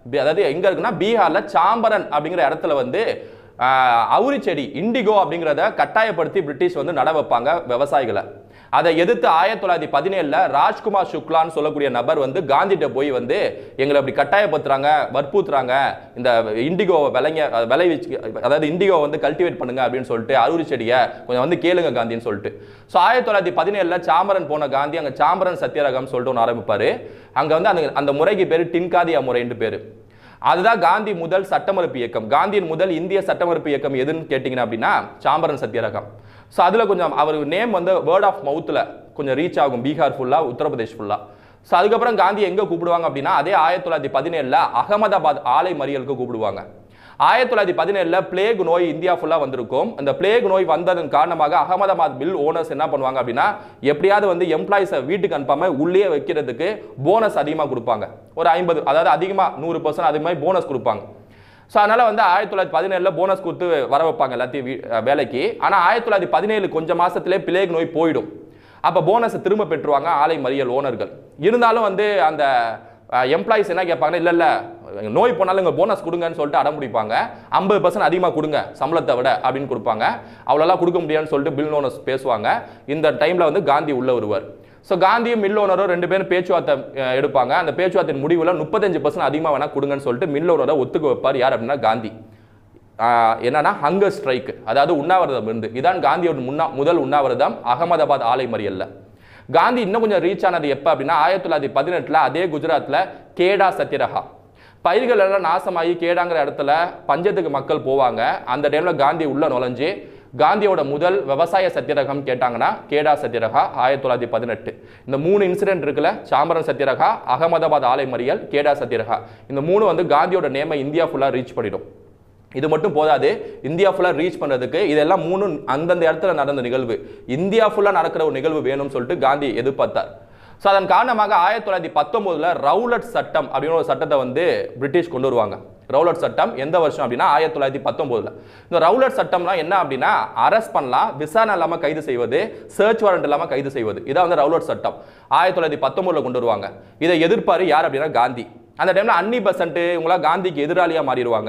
பி- அதாவது எங்க இருக்குன்னா பீகார்ல சாம்பரன் அப்படிங்கிற இடத்துல வந்து ஆஹ், அவுரி செடி இண்டிகோ அப்படிங்கிறத கட்டாயப்படுத்தி பிரிட்டிஷ் வந்து நட வைப்பாங்க விவசாயிகளை அதை எதிர்த்து ஆயிரத்தி தொள்ளாயிரத்தி பதினேழுல ராஜ்குமார் சுக்லான்னு சொல்லக்கூடிய நபர் வந்து காந்திகிட்ட போய் வந்து எங்களை அப்படி கட்டாயப்படுத்துறாங்க வற்புறுத்துறாங்க இந்த இண்டிகோவை விளைங்க அஹ் விளைவிச்சு அதாவது இண்டிகோ வந்து கல்டிவேட் பண்ணுங்க அப்படின்னு சொல்லிட்டு அருவி செடியை கொஞ்சம் வந்து கேளுங்க காந்தின்னு சொல்லிட்டு ஸோ ஆயிரத்தி தொள்ளாயிரத்தி பதினேழுல சாம்பரன் போன காந்தி அங்கே சாம்பரன் சத்தியாகிரகம் சொல்லிட்டு ஒன்று ஆரம்பிப்பாரு அங்கே வந்து அந்த அந்த முறைக்கு பேர் டின்காதியா முறைன்னு பேர் அதுதான் காந்தி முதல் சட்டமறுப்பு இயக்கம் காந்தியின் முதல் இந்திய சட்டமறுப்பு இயக்கம் எதுன்னு கேட்டிங்கன்னா அப்படின்னா சாம்பரன் சத்தியாகிரகம் ஸோ அதில் கொஞ்சம் அவர் நேம் வந்து வேர்ட் ஆஃப் மவுத்தில் கொஞ்சம் ரீச் ஆகும் பீகார் ஃபுல்லாக உத்தரப்பிரதேஷ் ஃபுல்லாக ஸோ அதுக்கப்புறம் காந்தி எங்கே கூப்பிடுவாங்க அப்படின்னா அதே ஆயிரத்தி தொள்ளாயிரத்தி பதினேழில் அகமதாபாத் ஆலை மறியலுக்கு கூப்பிடுவாங்க ஆயிரத்தி தொள்ளாயிரத்தி பதினேழுல பிளேக் நோய் இந்தியா ஃபுல்லாக வந்திருக்கும் அந்த பிளேக் நோய் வந்ததன் காரணமாக அகமதாபாத் மில் ஓனர்ஸ் என்ன பண்ணுவாங்க அப்படின்னா எப்படியாவது வந்து எம்ப்ளாயிஸை வீட்டுக்கு அனுப்பாம உள்ளே வைக்கிறதுக்கு போனஸ் அதிகமாக கொடுப்பாங்க ஒரு ஐம்பது அதாவது அதிகமாக நூறு பர்சன்ட் அது மாதிரி போனஸ் கொடுப்பாங்க ஸோ அதனால வந்து ஆயிரத்தி தொள்ளாயிரத்தி பதினேழுல போனஸ் கொடுத்து வர வைப்பாங்க எல்லாத்தையும் வீ- அஹ் வேலைக்கு ஆனால் ஆயிரத்தி தொள்ளாயிரத்தி பதினேழு கொஞ்சம் மாசத்திலே பிளேக் நோய் போயிடும் அப்போ போனஸை திரும்ப பெற்றுவாங்க ஆலை மறியல் ஓனர்கள் இருந்தாலும் வந்து அந்த எம்ப்ளாயிஸ் என்ன கேட்பாங்கன்னா இல்லை இல்லை நோய் போனாலும் இங்கே போனஸ் கொடுங்கன்னு சொல்லிட்டு அடம் பிடிப்பாங்க ஐம்பது பர்சன்ட் அதிகமாக கொடுங்க சம்பளத்தை விட அப்படின்னு கொடுப்பாங்க அவ்வளோலாம் கொடுக்க முடியாதுன்னு சொல்லிட்டு பில் ஓனர்ஸ் பேசுவாங்க இந்த டைமில் வந்து காந்தி உள்ள வருவார் ஸோ காந்தியும் மில் ஓனரும் ரெண்டு பேரும் பேச்சுவார்த்தை அஹ், எடுப்பாங்க அந்த பேச்சுவார்த்தையின் முடிவில் முப்பத்தஞ்சு பர்சன்ட் அதிகமாக வேணா கொடுங்கன்னு சொல்லிட்டு மில் ஓனரை ஒத்துக்க வைப்பார் யார் அப்படின்னா காந்தி ஆஹ் என்னன்னா ஹங்கர் ஸ்ட்ரைக் அதாவது உண்ணாவிரதம் இருந்து இதான் காந்தியோட முன்னா முதல் உண்ணாவிரதம் அகமதாபாத் ஆலை மறியல்ல காந்தி இன்னும் கொஞ்சம் ரீச் ஆனது எப்போ அப்படின்னா ஆயிரத்தி தொள்ளாயிரத்தி பதினெட்டில் அதே குஜராத்தில் கேடா சத்யரகா பயிர்கள் எல்லாம் நாசமாகி கேடாங்கிற இடத்துல பஞ்சத்துக்கு மக்கள் போவாங்க அந்த டைமில் காந்தி உள்ள நுழைஞ்சு காந்தியோட முதல் விவசாய சத்தியரகம் கேட்டாங்கன்னா கேடா சத்தியரகா ஆயிரத்தி தொள்ளாயிரத்தி பதினெட்டு இந்த மூணு இன்சிடென்ட் இருக்குல்ல சாம்பரன் சத்தியரகா அகமதாபாத் ஆலை மறியல் கேடா சத்தியரகா இந்த மூணு வந்து காந்தியோட நேமை இந்தியா ஃபுல்லாக ரீச் பண்ணிடும் இது மட்டும் போதாது இந்தியா ஃபுல்லாக ரீச் பண்ணுறதுக்கு இதெல்லாம் மூணு அந்தந்த இடத்துல நடந்த நிகழ்வு இந்தியா ஃபுல்லாக நடக்கிற ஒரு நிகழ்வு வேணும்னு சொல்லிட்டு காந்தி எதிர்பார்த்தார் ஸோ அதன் காரணமாக ஆயிரத்தி தொள்ளாயிரத்தி பத்தொம்போதில் ரவுலட் சட்டம் அப்படின்னு ஒரு சட்டத்தை வந்து பிரிட்டிஷ் கொண்டு வருவாங்க ரவுலட் சட்டம் எந்த வருஷம் அப்படின்னா ஆயிரத்தி தொள்ளாயிரத்தி பத்தொம்போதில் இந்த ரவுலட் சட்டம்லாம் என்ன அப்படின்னா அரெஸ்ட் பண்ணலாம் விசாரணை இல்லாமல் கைது செய்வது சர்ச் வாரண்ட் இல்லாமல் கைது செய்வது இதான் வந்து ரவுலட் சட்டம் ஆயிரத்தி தொள்ளாயிரத்தி பத்தொம்போதில் கொண்டு வருவாங்க இதை எதிர்ப்பாரு யார் அப்படின்னா காந்தி அந்த டைமில் அன்னி பெசன்ட் இவங்களாம் காந்திக்கு எதிராளியாக மாறிடுவாங்க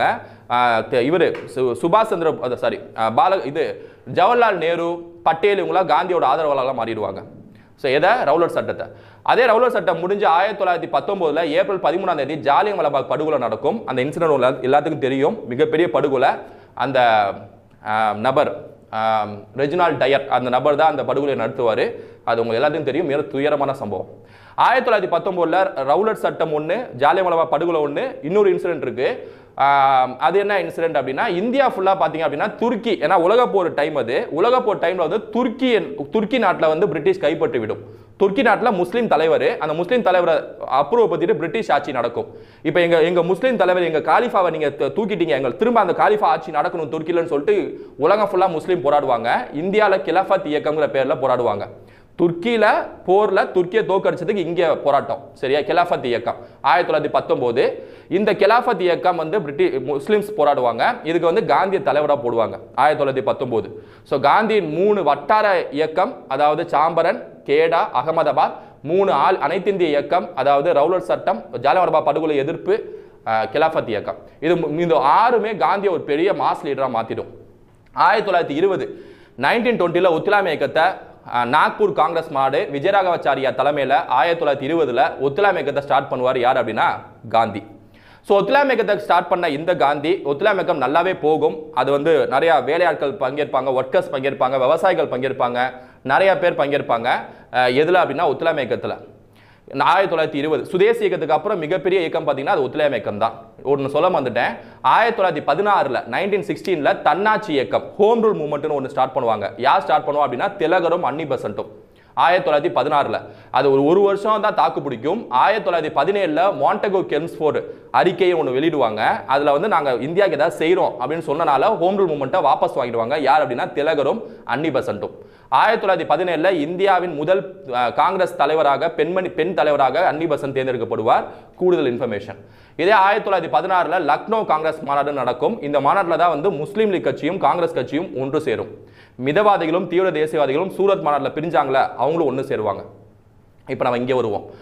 இவர் சுபாஷ் சந்திர சாரி பால இது ஜவஹர்லால் நேரு பட்டேல் இவங்களாம் காந்தியோட ஆதரவாளர்களாக மாறிடுவாங்க ஸோ எதை ரவுலட் சட்டத்தை அதே ரவுலட் சட்டம் முடிஞ்சு ஆயிரத்தி தொள்ளாயிரத்தி பத்தொம்போதில் ஏப்ரல் பதிமூணாம் தேதி ஜாலியன் வாலாபாக் படுகொலை நடக்கும் அந்த இன்சிடென்ட் எல்லாத்துக்கும் தெரியும் மிகப்பெரிய படுகொலை அந்த ஆஹ், நபர் ஆஹ், ரெஜினால் டயர் அந்த நபர் தான் அந்த படுகொலையை நடத்துவார் அது உங்களுக்கு எல்லாத்துக்கும் தெரியும் மிக துயரமான சம்பவம் ஆயிரத்தி தொள்ளாயிரத்தி பத்தொம்போதில் ரவுலட் சட்டம் ஒன்று ஜாலியன்வாலா படுகொலை ஒன்று இன்னொரு இன்சிடென்ட் இருக்கு ஆஹ் அது என்ன இன்சிடென்ட் அப்படின்னா இந்தியா ஃபுல்லாக பார்த்தீங்க அப்படின்னா துருக்கி ஏன்னா உலகப் போர் டைம் அது உலகப் போர் டைமில் வந்து துருக்கி துருக்கி நாட்டில் வந்து பிரிட்டிஷ் கைப்பற்றி விடும் துருக்கி நாட்டில் முஸ்லீம் தலைவர் அந்த முஸ்லீம் தலைவரை அப்ரூவ் பற்றிட்டு பிரிட்டிஷ் ஆட்சி நடக்கும் இப்போ எங்க எங்க முஸ்லீம் தலைவர் எங்க காலிஃபாவை நீங்க த- தூக்கிட்டீங்க எங்கள் திரும்ப அந்த காலிஃபா ஆட்சி நடக்கணும் துருக்கிலன்னு சொல்லிட்டு உலகம் ஃபுல்லாக முஸ்லீம் போராடுவாங்க இந்தியாவில் கிலஃபத் இயக்கங்கிற பேரில் போராடுவாங்க துர்க்கியில போர்ல துர்க்கியை தோக்கடிச்சதுக்கு இங்க போராட்டம் சரியா கிலாஃபத் இயக்கம் ஆயிரத்தி தொள்ளாயிரத்தி பத்தொன்பது இந்த கிலாஃபத் இயக்கம் வந்து பிரிட்டிஷ் முஸ்லிம்ஸ் போராடுவாங்க இதுக்கு வந்து காந்திய தலைவராக போடுவாங்க ஆயிரத்தி தொள்ளாயிரத்தி பத்தொன்பது ஸோ காந்தியின் மூணு வட்டார இயக்கம் அதாவது சாம்பரன் கேடா அகமதாபாத் மூணு ஆள் அனைத்திந்திய இயக்கம் அதாவது ரவுலட் சட்டம் ஜாலியன்வாலா படுகொலை எதிர்ப்பு அஹ், கிலாஃபத் இயக்கம் இது மு- இந்த ஆறுமே காந்தியை ஒரு பெரிய மாஸ் லீடராக மாத்திடும் ஆயிரத்தி தொள்ளாயிரத்தி இருபது நைன்டீன் டுவெண்ட்டியில் ஒத்துழைமை இயக்கத்தை அஹ், நாக்பூர் காங்கிரஸ் மாடு விஜயராகவாச்சாரியா தலைமையில் ஆயிரத்தி தொள்ளாயிரத்தி இருபதுல ஒத்துழைமை இயக்கத்தை ஸ்டார்ட் பண்ணுவார் யார் அப்படின்னா காந்தி ஸோ ஒத்துழைமை இயக்கத்தை ஸ்டார்ட் பண்ண இந்த காந்தி ஒத்துழைமை இயக்கம் நல்லாவே போகும் அது வந்து நிறையா வேலையாட்கள் பங்கேற்பாங்க ஒர்க்கர்ஸ் பங்கேற்பாங்க விவசாயிகள் பங்கேற்பாங்க நிறைய பேர் பங்கேற்பாங்க அஹ், எதுல அப்படின்னா ஒத்துழைமை இயக்கத்தில் ஆயிரத்தி தொள்ளாயிரத்தி இருபது சுதேசி இயக்கத்துக்கு அப்புறம் மிகப்பெரிய இயக்கம் பார்த்தீங்கன்னா அது ஒத்துழையாமை இயக்கம் தான் ஒன்று சொல்ல வந்துட்டேன் ஆயிரத்தி தொள்ளாயிரத்தி பதினாறில் நைன்டீன் சிக்ஸ்டீனில் தன்னாட்சி இயக்கம் ஹோம் ரூல் மூவ்மெண்ட்னு ஒன்று ஸ்டார்ட் பண்ணுவாங்க யார் ஸ்டார்ட் பண்ணுவா அப்படின்னா திலகரும் அன்னி பெசன்ட்டும் ஆயிரத்தி தொள்ளாயிரத்தி பதினாறில் அது ஒரு ஒரு வருஷம் தான் தாக்கு பிடிக்கும் ஆயிரத்தி தொள்ளாயிரத்தி பதினேழில் மாண்டகோ கெம்ஸ்ஃபோர்டு அறிக்கையை ஒன்று வெளியிடுவாங்க அதில் வந்து நாங்கள் இந்தியாவுக்கு ஏதாவது செய்கிறோம் அப்படின்னு சொன்னனால ஹோம் ரூல் மூவ்மெண்ட்டை வாபஸ் வாங்கிடுவாங்க யார் அப்படின்னா திலகரும் அன்னி பெசன்ட்டும் ஆயிரத்தி தொள்ளாயிரத்தி பதினேழில் இந்தியாவின் முதல் அஹ், காங்கிரஸ் தலைவராக பெண்மணி பெண் தலைவராக அன்னி பெசன்ட் தேர்ந்தெடுக்கப்படுவார் கூடுதல் இன்ஃபர்மேஷன் இதே ஆயிரத்தி தொள்ளாயிரத்தி பதினாறில் லக்னோ காங்கிரஸ் மாநாடு நடக்கும் இந்த மாநாட்டில் தான் வந்து முஸ்லீம் லீக் கட்சியும் காங்கிரஸ் கட்சியும் ஒன்று சேரும் மிதவாதிகளும் தீவிர தேசியவாதிகளும் சூரத் மாநாட்டில் பிரிஞ்சாங்களே அவங்களும் ஒன்று சேருவாங்க இப்போ நம்ம இங்கே வருவோம்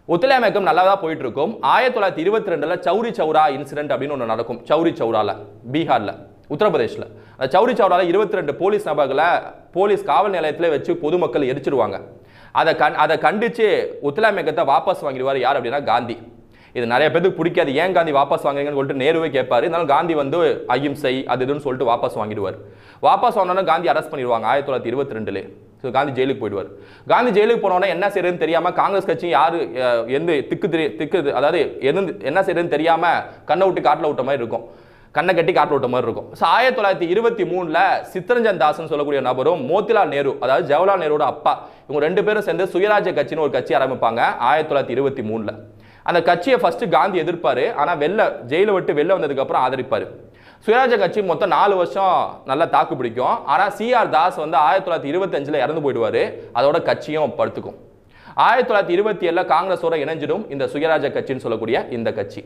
ஒத்துழையாமை இயக்கம் நல்லா தான் போயிட்டு இருக்கும் ஆயிரத்தி தொள்ளாயிரத்தி இருபத்தி ரெண்டுல சௌரி சௌரா இன்சிடென்ட் அப்படின்னு ஒன்று நடக்கும் சௌரி சௌரால பீகார்ல உத்தரப்பிரதேஷ்ல அந்த சௌரி சௌரால இருபத்தி ரெண்டு போலீஸ் நபர்களை போலீஸ் காவல் நிலையத்துல வச்சு பொதுமக்கள் எரிச்சிருவாங்க அதை கண் அதை கண்டிச்சு ஒத்துழையாமை இயக்கத்தை வாபஸ் வாங்கிடுவார் யார் அப்படின்னா காந்தி இது நிறைய பேருக்கு பிடிக்காது ஏன் காந்தி வாபஸ் வாங்குறீங்கன்னு சொல்லிட்டு நேருவே கேட்பாரு இருந்தாலும் காந்தி வந்து அகிம்சை அது இதுன்னு சொல்லிட்டு வாபஸ் வாங்கிடுவார் வாபஸ் வாங்கினோன்னா காந்தி அரெஸ்ட் பண்ணிடுவாங்க ஆயிரத்தி தொள்ளாயிரத்தி இருபத்தி ரெண்டுல ஸோ காந்தி ஜெயிலுக்கு போயிடுவார் காந்தி ஜெயிலுக்கு போனோடனே என்ன செய்யறதுன்னு தெரியாம காங்கிரஸ் கட்சி யாரு அஹ், எந்த திக்கு தெரிய திக்கு அதாவது எது என்ன செய்யறதுன்னு தெரியாம கண்ணை விட்டு காட்டில் விட்ட மாதிரி இருக்கும் கண்ணை கட்டி காட்டில் விட்ட மாதிரி இருக்கும் ஸோ ஆயிரத்தி தொள்ளாயிரத்தி இருபத்தி மூணுல சித்தரஞ்சன் தாஸ்னு சொல்லக்கூடிய நபரும் மோத்திலால் நேரு அதாவது ஜவஹர்லால் நேருவோட அப்பா இவங்க ரெண்டு பேரும் சேர்ந்து சுயராஜ்ய கட்சின்னு ஒரு கட்சி ஆரம்பிப்பாங்க ஆயிரத்தி தொள்ளாயிரத்தி இருபத்தி மூணுல அந்த கட்சியை ஃபர்ஸ்ட் காந்தி எதிர்ப்பாரு ஆனா வெளில ஜெயிலை விட்டு வெளில வந்ததுக்கு அப்புறம் ஆதரிப்பாரு சுயராஜ்ய கட்சி மொத்தம் நாலு வருஷம் நல்லா தாக்கு பிடிக்கும் ஆனா சிஆர் தாஸ் வந்து ஆயிரத்தி தொள்ளாயிரத்தி இருபத்தஞ்சுல இறந்து போயிடுவாரு அதோட கட்சியும் படுத்துக்கும் ஆயிரத்தி தொள்ளாயிரத்தி இருபத்தி ஏழுல காங்கிரஸோட இணைஞ்சிடும் இந்த சுயராஜ்ய கட்சின்னு சொல்லக்கூடிய இந்த கட்சி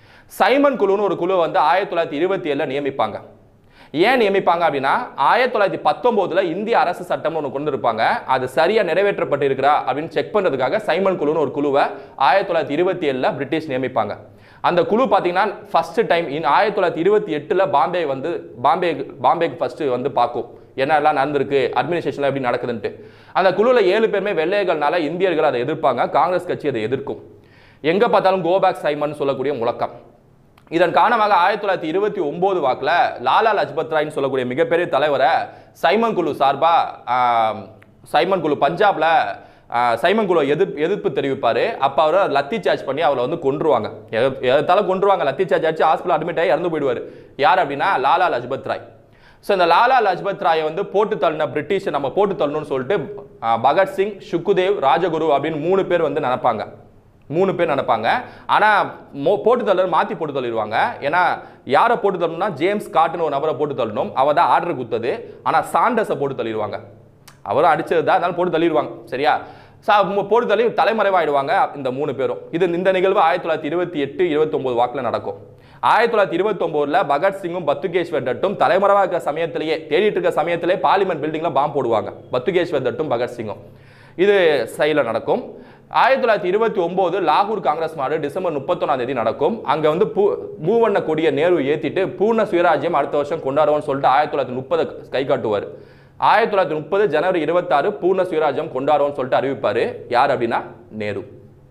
சைமன் குழுன்னு ஒரு குழு வந்து ஆயிரத்தி தொள்ளாயிரத்தி இருபத்தி ஏழுல நியமிப்பாங்க ஏன் நியமிப்பாங்க அப்படின்னா ஆயிரத்தி தொள்ளாயிரத்தி பத்தொன்பதுல இந்திய அரசு சட்டம்னு ஒன்று கொண்டு இருப்பாங்க அது சரியா நிறைவேற்றப்பட்டு இருக்கிறா அப்படின்னு செக் பண்றதுக்காக சைமன் குழுன்னு ஒரு குழுவை ஆயிரத்தி தொள்ளாயிரத்தி இருபத்தி ஏழுல பிரிட்டிஷ் நியமிப்பாங்க அந்த குழு பார்த்தீங்கன்னா ஃபர்ஸ்ட் டைம் இன் ஆயிரத்தி தொள்ளாயிரத்தி இருபத்தி எட்டுல பாம்பே வந்து பாம்பே பாம்பேக்கு ஃபர்ஸ்ட் வந்து பார்க்கும் என்ன எல்லாம் நடந்திருக்கு அட்மினிஸ்ட்ரேஷன்ல எப்படி நடக்குதுன்ட்டு அந்த குழுவில் ஏழு பேருமே வெள்ளையர்கள்னால இந்தியர்கள் அதை எதிர்ப்பாங்க காங்கிரஸ் கட்சி அதை எதிர்க்கும் எங்க பார்த்தாலும் கோபேக் சைமன் சொல்லக்கூடிய முழக்கம் இதன் காரணமாக ஆயிரத்தி தொள்ளாயிரத்தி இருபத்தி ஒன்பது வாக்குல லாலா லஜ்பத் ராய்னு சொல்லக்கூடிய மிகப்பெரிய தலைவரை சைமன் குழு சார்பா ஆம், சைமன் குழு பஞ்சாப்ல ஆ, சைமன் குழு எதிர்ப்பு எதிர்ப்பு தெரிவிப்பாரு அப்ப அவரை லத்தி சார்ஜ் பண்ணி அவரை வந்து கொன்றுவாங்க எத- எதால கொன்றுவாங்க லத்தி சார்ஜ் ஆச்சு ஹாஸ்பிட்டல் அட்மிட் ஆகி இறந்து போயிடுவார் யார் அப்படின்னா லாலா லஜ்பத் ராய் ஸோ இந்த லாலா லஜ்பத் ராயை வந்து போட்டு தள்ளின பிரிட்டிஷை நம்ம போட்டு தள்ளணும்னு சொல்லிட்டு ஆ, பகத்சிங் சுக்குதேவ் ராஜகுரு அப்படின்னு மூணு பேர் வந்து நினைப்பாங்க மூணு பேர் நினைப்பாங்க ஆனா மோ போட்டு தள்ளர் மாத்தி போட்டு தள்ளிடுவாங்க ஏன்னா யாரை போட்டு தள்ளணும்னா ஜேம்ஸ் காட்டுன்னு ஒரு நபரை போட்டு தள்ளணும் அவ தான் ஆர்டர் குத்தது ஆனா சாண்டஸை போட்டு தள்ளிடுவாங்க அவரும் அடிச்சது தான் அதனால போட்டு தள்ளிடுவாங்க சரியா சா மு- போட்டு தள்ளி தலைமறைவாயிடுவாங்க இந்த மூணு பேரும் இது இந்த நிகழ்வு ஆயிரத்தி தொள்ளாயிரத்தி இருபத்தி எட்டு இருபத்தொன்பது வாக்குல நடக்கும் ஆயிரத்தி தொள்ளாயிரத்தி இருபத்தொன்பதுல பகத்சிங்கும் பத்துகேஸ்வர் தட்டும் தலைமறைவா இருக்கிற சமயத்திலேயே தேடிட்டு இருக்க சமயத்திலே பார்லிமெண்ட் பில்டிங்ல பாம்பு போடுவாங்க பத்துகேஸ்வர் தட்டும் பகத்சிங்கும் இது சைடில் நடக்கும் ஆயிரத்தி தொள்ளாயிரத்தி இருபத்தி ஒன்பது லாகூர் காங்கிரஸ் மாநாடு டிசம்பர் முப்பத்தொன்னாம் தேதி நடக்கும் அங்க வந்து பூ மூவண்ண கொடிய நேரு ஏத்திட்டு பூர்ண சுயராஜ்யம் அடுத்த வருஷம் கொண்டாடுவோம்னு சொல்லிட்டு ஆயிரத்தி தொள்ளாயிரத்தி முப்பது கை காட்டுவார் ஆயிரத்தி தொள்ளாயிரத்தி முப்பது ஜனவரி இருபத்தாறு பூர்ண சுயராஜ்யம் கொண்டாடுவோம்னு சொல்லிட்டு அறிவிப்பாரு யார் அப்படின்னா நேரு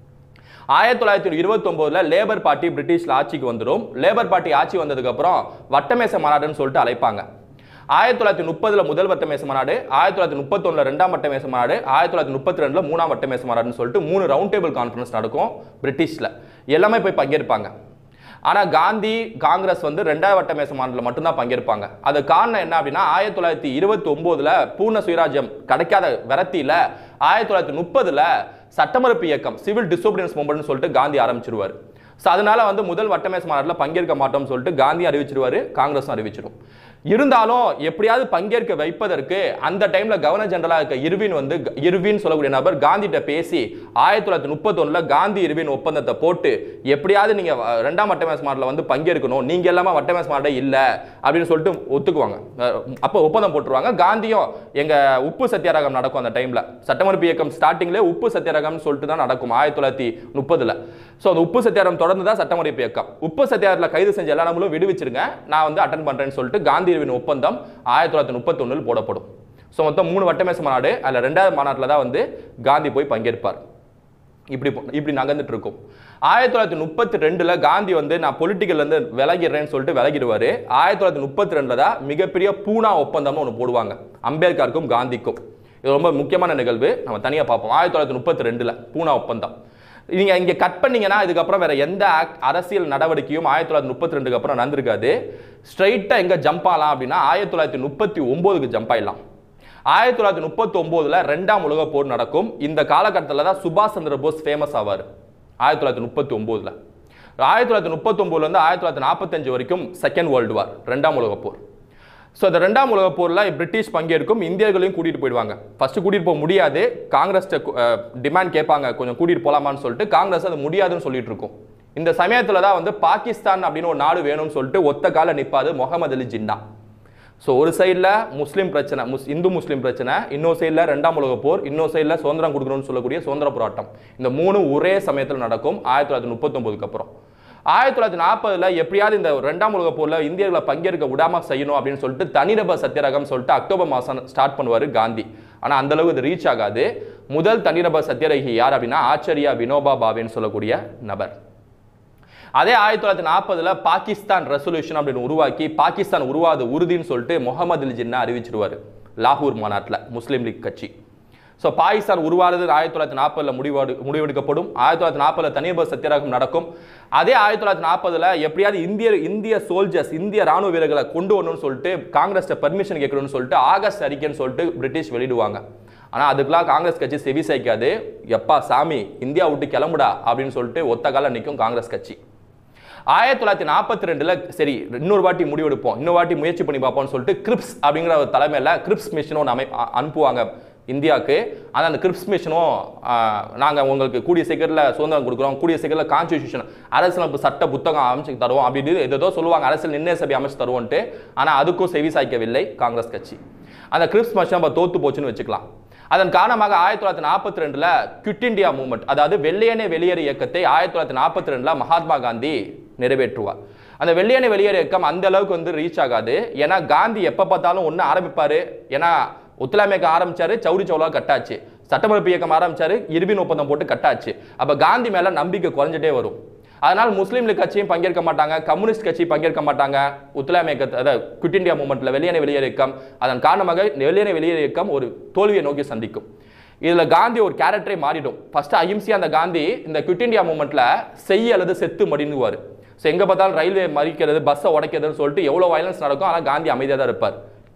ஆயிரத்தி தொள்ளாயிரத்தி இருபத்தொம்போதுல லேபர் பார்ட்டி பிரிட்டிஷ்ல ஆட்சிக்கு வந்துடும் லேபர் பார்ட்டி ஆட்சி வந்ததுக்கு அப்புறம் வட்டமேச மாநாடுன்னு சொல்லிட்டு அழைப்பாங்க ஆயிரத்தி தொள்ளாயிரத்தி முப்பதுல முதல் வட்டமேச மாநாடு ஆயிரத்தி தொள்ளாயிரத்தி முப்பத்தொன்னுல ரெண்டாம் வட்டமேச மாநாடு ஆயிரத்தி தொள்ளாயிரத்தி முப்பத்தி ரெண்டுல மூணாம் வட்டமேச மாநாடுன்னு சொல்லிட்டு மூணு ரவுண்ட் டேபிள் கான்ஃபரன்ஸ் நடக்கும் பிரிட்டிஷ்ல எல்லாமே போய் பங்கேற்பாங்க ஆனா காந்தி காங்கிரஸ் வந்து ரெண்டாவது வட்ட மேச மாநாட்டில் மட்டும்தான் பங்கேற்பாங்க அது காரணம் என்ன அப்படின்னா ஆயிரத்தி தொள்ளாயிரத்தி இருபத்தி ஒன்பதுல பூர்ண சுயராஜ்யம் கிடைக்காத விரத்தியில ஆயிரத்தி தொள்ளாயிரத்தி முப்பதுல சட்டமறுப்பு இயக்கம் சிவில் டிசோபிடியன்ஸ் மூவ்மெண்ட்னு சொல்லிட்டு காந்தி ஆரம்பிச்சிருவாரு ஸோ அதனால வந்து முதல் வட்டமேச மாநாட்டில் பங்கேற்க மாட்டோம்னு சொல்லிட்டு காந்தி அறிவிச்சிருவாரு காங்கிரஸும் அறிவிச்சிடும் இருந்தாலும் எப்படியாவது பங்கேற்க வைப்பதற்கு அந்த டைம்ல கவர்னர் ஜெனரலா இருக்க இருவின் வந்து இருவின் சொல்லக்கூடிய நபர் காந்திகிட்ட பேசி ஆயிரத்தி தொள்ளாயிரத்தி முப்பத்தொன்னுல காந்தி இருவின் ஒப்பந்தத்தை போட்டு எப்படியாவது நீங்க அஹ், ரெண்டாம் வட்டமேச மாடல வந்து பங்கேற்கணும் நீங்க எல்லாமே வட்டமேச மாடே இல்ல அப்படின்னு சொல்லிட்டு ஒத்துக்குவாங்க அஹ், அப்போ ஒப்பந்தம் போட்டுருவாங்க காந்தியும் எங்க உப்பு சத்தியாகிரகம் நடக்கும் அந்த டைம்ல சட்டமறுப்பு இயக்கம் ஸ்டார்டிங்ல உப்பு சத்தியாகிரகம்னு சொல்லிட்டு தான் நடக்கும் ஆயிரத்தி தொள்ளாயிரத்தி முப்பதுல ஸோ அந்த உப்பு சத்தியாகிரகம் தொடர்ந்து தான் சட்டமறுப்பு இயக்கம் உப்பு சத்தியாகிரகத்தில் கைது செஞ்ச எல்லா நம்மளும் விடுவிச்சிருங்க நான் வந்து அட்டன் பண்றேன்னு சொல்லிட்டு காந்தியின் ஒப்பந்தம் ஆயிரத்தி தொள்ளாயிரத்தி முப்பத்தொன்னில் போடப்படும் ஸோ மொத்தம் மூணு வட்டமேச மாநாடு அதில் ரெண்டாவது மாநாட்டில் தான் வந்து காந்தி போய் பங்கேற்பார் இப்படி போ- இப்படி நகர்ந்துட்டு இருக்கும் ஆயிரத்தி தொள்ளாயிரத்தி முப்பத்தி ரெண்டுல காந்தி வந்து நான் பொலிட்டிக்கல்ல இருந்து விலகிடுறேன்னு சொல்லிட்டு விலகிடுவாரு ஆயிரத்தி தொள்ளாயிரத்தி முப்பத்தி ரெண்டுல தான் மிகப்பெரிய பூனா ஒப்பந்தம்னு ஒன்று போடுவாங்க அம்பேத்கருக்கும் காந்திக்கும் இது ரொம்ப முக்கியமான நிகழ்வு நம்ம தனியா பார்ப்போம் ஆயிரத்தி தொள்ளாயிரத்தி முப்பத்தி ரெண்டுல பூனா ஒப்பந்தம் நீங்க இங்க கட் பண்ணீங்கன்னா இதுக்கப்புறம் வேற எந்த act- அரசியல் நடவடிக்கையும் ஆயிரத்தி தொள்ளாயிரத்தி முப்பத்தி ரெண்டுக்கு அப்புறம் நடந்திருக்காது ஸ்ட்ரைட்டா எங்க ஜம்ப் ஆகலாம் அப்படின்னா ஆயிரத்தி தொள்ளாயிரத்தி முப்பத்தி ஒன்பதுக்கு ஜம்ப் ஆயிடலாம் ஆயிரத்தி தொள்ளாயிரத்தி முப்பத்தி ஒன்பதுல ரெண்டாம் உலக போர் நடக்கும் இந்த காலகட்டத்தில் தான் சுபாஷ் சந்திர போஸ் ஃபேமஸ் ஆவார் ஆயிரத்தி தொள்ளாயிரத்தி முப்பத்தி ஒன்பதுல ஆயிரத்தி தொள்ளாயிரத்தி முப்பத்தி இருந்து ஆயிரத்தி தொள்ளாயிரத்தி நாற்பத்தஞ்சு வரைக்கும் செகண்ட் வேர்ல்டு வார் ரெண்டாம் உலக போர் ஸோ இந்த ரெண்டாம் உலக போரில் பிரிட்டிஷ் பங்கேற்கும் இந்தியர்களையும் கூட்டிட்டு போயிடுவாங்க ஃபர்ஸ்ட் கூட்டிட்டு போக முடியாது காங்கிரஸ் டிமாண்ட் கேட்பாங்க கொஞ்சம் கூட்டிட்டு போலாமான்னு சொல்லிட்டு காங்கிரஸ் அது முடியாதுன்னு சொல்லிட்டு இருக்கும் இந்த சமயத்துல தான் வந்து பாகிஸ்தான் அப்படின்னு ஒரு நாடு வேணும்னு சொல்லிட்டு ஒத்த கால நிப்பாது முகமது அலி ஜின்னா ஸோ ஒரு சைடில் முஸ்லீம் பிரச்சனை முஸ் இந்து முஸ்லீம் பிரச்சனை இன்னொரு சைடில் ரெண்டாம் உலகப் போர் இன்னொரு சைடில் சுதந்திரம் கொடுக்கணும்னு சொல்லக்கூடிய சுதந்திர போராட்டம் இந்த மூணு ஒரே சமயத்தில் நடக்கும் ஆயிரத்தி தொள்ளாயிரத்தி முப்பத்தொம்போதுக்கு அப்புறம் ஆயிரத்தி தொள்ளாயிரத்தி நாற்பதுல எப்படியாவது இந்த ரெண்டாம் உலகப் போரில் இந்தியர்களை பங்கேற்க விடாம செய்யணும் அப்படின்னு சொல்லிட்டு தனிநபர் சத்தியாகிரகம் சொல்லிட்டு அக்டோபர் மாதம் ஸ்டார்ட் பண்ணுவார் காந்தி ஆனால் அந்த அளவுக்கு இது ரீச் ஆகாது முதல் தனிநபர் சத்தியாகிரகி யார் அப்படின்னா ஆச்சரியா வினோபா பாவேன்னு சொல்லக்கூடிய நபர் அதே ஆயிரத்தி தொள்ளாயிரத்தி நாற்பதுல பாகிஸ்தான் ரெசல்யூஷன் அப்படின்னு உருவாக்கி பாகிஸ்தான் உருவாது உறுதின்னு சொல்லிட்டு முகமது அலி ஜின்னா அறிவிச்சிருவாரு லாகூர் மாநாட்டில் முஸ்லீம் லீக் கட்சி ஸோ பாகிஸ்தான் உருவானது ஆயிரத்தி தொள்ளாயிரத்தி நாற்பதுல முடிவெடு முடிவெடுக்கப்படும் ஆயிரத்தி தொள்ளாயிரத்தி நாற்பதுல தனிநபர் சத்தியாகிரகம் நடக்கும் அதே ஆயிரத்தி தொள்ளாயிரத்தி நாற்பதுல எப்படியாவது இந்திய இந்திய சோல்ஜர்ஸ் இந்திய ராணுவ வீரர்களை கொண்டு வரணும்னு சொல்லிட்டு காங்கிரஸ்ட பர்மிஷன் கேட்கணும்னு சொல்லிட்டு ஆகஸ்ட் அறிக்கைன்னு சொல்லிட்டு பிரிட்டிஷ் வெளியிடுவாங்க ஆனால் அதுக்கெல்லாம் காங்கிரஸ் கட்சி செவி சாய்க்காது எப்பா சாமி இந்தியா விட்டு கிளம்புடா அப்படின்னு சொல்லிட்டு ஒத்த கால நிற்கும் காங்கிரஸ் கட்சி ஆயிரத்தி தொள்ளாயிரத்தி நாற்பத்தி ரெண்டுல சரி இன்னொரு வாட்டி முடிவெடுப்போம் இன்னொரு வாட்டி முயற்சி பண்ணி பார்ப்போம்னு சொல்லிட்டு கிரிப்ஸ் அப்படிங்கிற ஒரு தலைமையில் கிரிப்ஸ் மிஷனும் ஒன்று அமை அ- அனுப்புவாங்க இந்தியாவுக்கு ஆனால் அந்த கிரிப்ஸ் மிஷனும் நாங்கள் உங்களுக்கு கூடிய சீக்கிரத்தில் சுதந்திரம் கொடுக்குறோம் கூடிய சீக்கிரத்தில் கான்ஸ்டியூஷன் அரசியலமைப்பு சட்ட புத்தகம் அமைச்சு தருவோம் அப்படி ஏதோ சொல்லுவாங்க அரசியல் நிர்ணய சபை அமைச்சு தருவோன்ட்டு ஆனால் அதுக்கும் செவி சாய்க்கவில்லை காங்கிரஸ் கட்சி அந்த கிரிப்ஸ் மிஷன் நம்ம தோத்து போச்சுன்னு வச்சுக்கலாம் அதன் காரணமாக ஆயிரத்தி தொள்ளாயிரத்தி நாற்பத்தி ரெண்டுல குவிட் இந்தியா மூவ்மெண்ட் அதாவது வெள்ளையனே வெளியேறு இயக்கத்தை ஆயிரத்தி தொள்ளாயிரத்தி நாற்பத்தி ரெண்டுல மகாத்மா காந்தி நிறைவேற்றுவார் அந்த வெள்ளையனே வெளியேறு இயக்கம் அந்த அளவுக்கு வந்து ரீச் ஆகாது ஏன்னா காந்தி எப்போ பார்த்தாலும் ஒன்று ஆரம்பிப்பாரு ஏன்னா ஒத்துழைமை இயக்கம் ஆரம்பிச்சாரு சௌரி சௌலா கட்டாச்சு சட்டமறுப்பு இயக்கம் ஆரம்பிச்சாரு இருபின் ஒப்பந்தம் போட்டு கட்டாச்சு அப்ப காந்தி மேல நம்பிக்கை குறைஞ்சிட்டே வரும் அதனால் முஸ்லீம் லீக் கட்சியும் பங்கேற்க மாட்டாங்க கம்யூனிஸ்ட் கட்சி பங்கேற்க மாட்டாங்க ஒத்துழைமை இயக்க அதாவது குவிட் இந்தியா மூமெண்ட்ல வெளியேற வெளியேறு இயக்கம் அதன் காரணமாக வெளியேற வெளியேறு இயக்கம் ஒரு தோல்வியை நோக்கி சந்திக்கும் இதுல காந்தி ஒரு கேரக்டரே மாறிடும் ஃபர்ஸ்ட் அஹிம்சையா அந்த காந்தி இந்த குவிட் இந்தியா மூமெண்ட்ல செய் அல்லது செத்து மடிந்துவார் ஸோ எங்க பார்த்தாலும் ரயில்வே மறிக்கிறது பஸ்ஸை உடைக்கிறதுன்னு சொல்லிட்டு எவ்வளவு வயலன்ஸ் நடக்கும் ஆனால் காந்தி அமைதியாக தான் இருப்பார்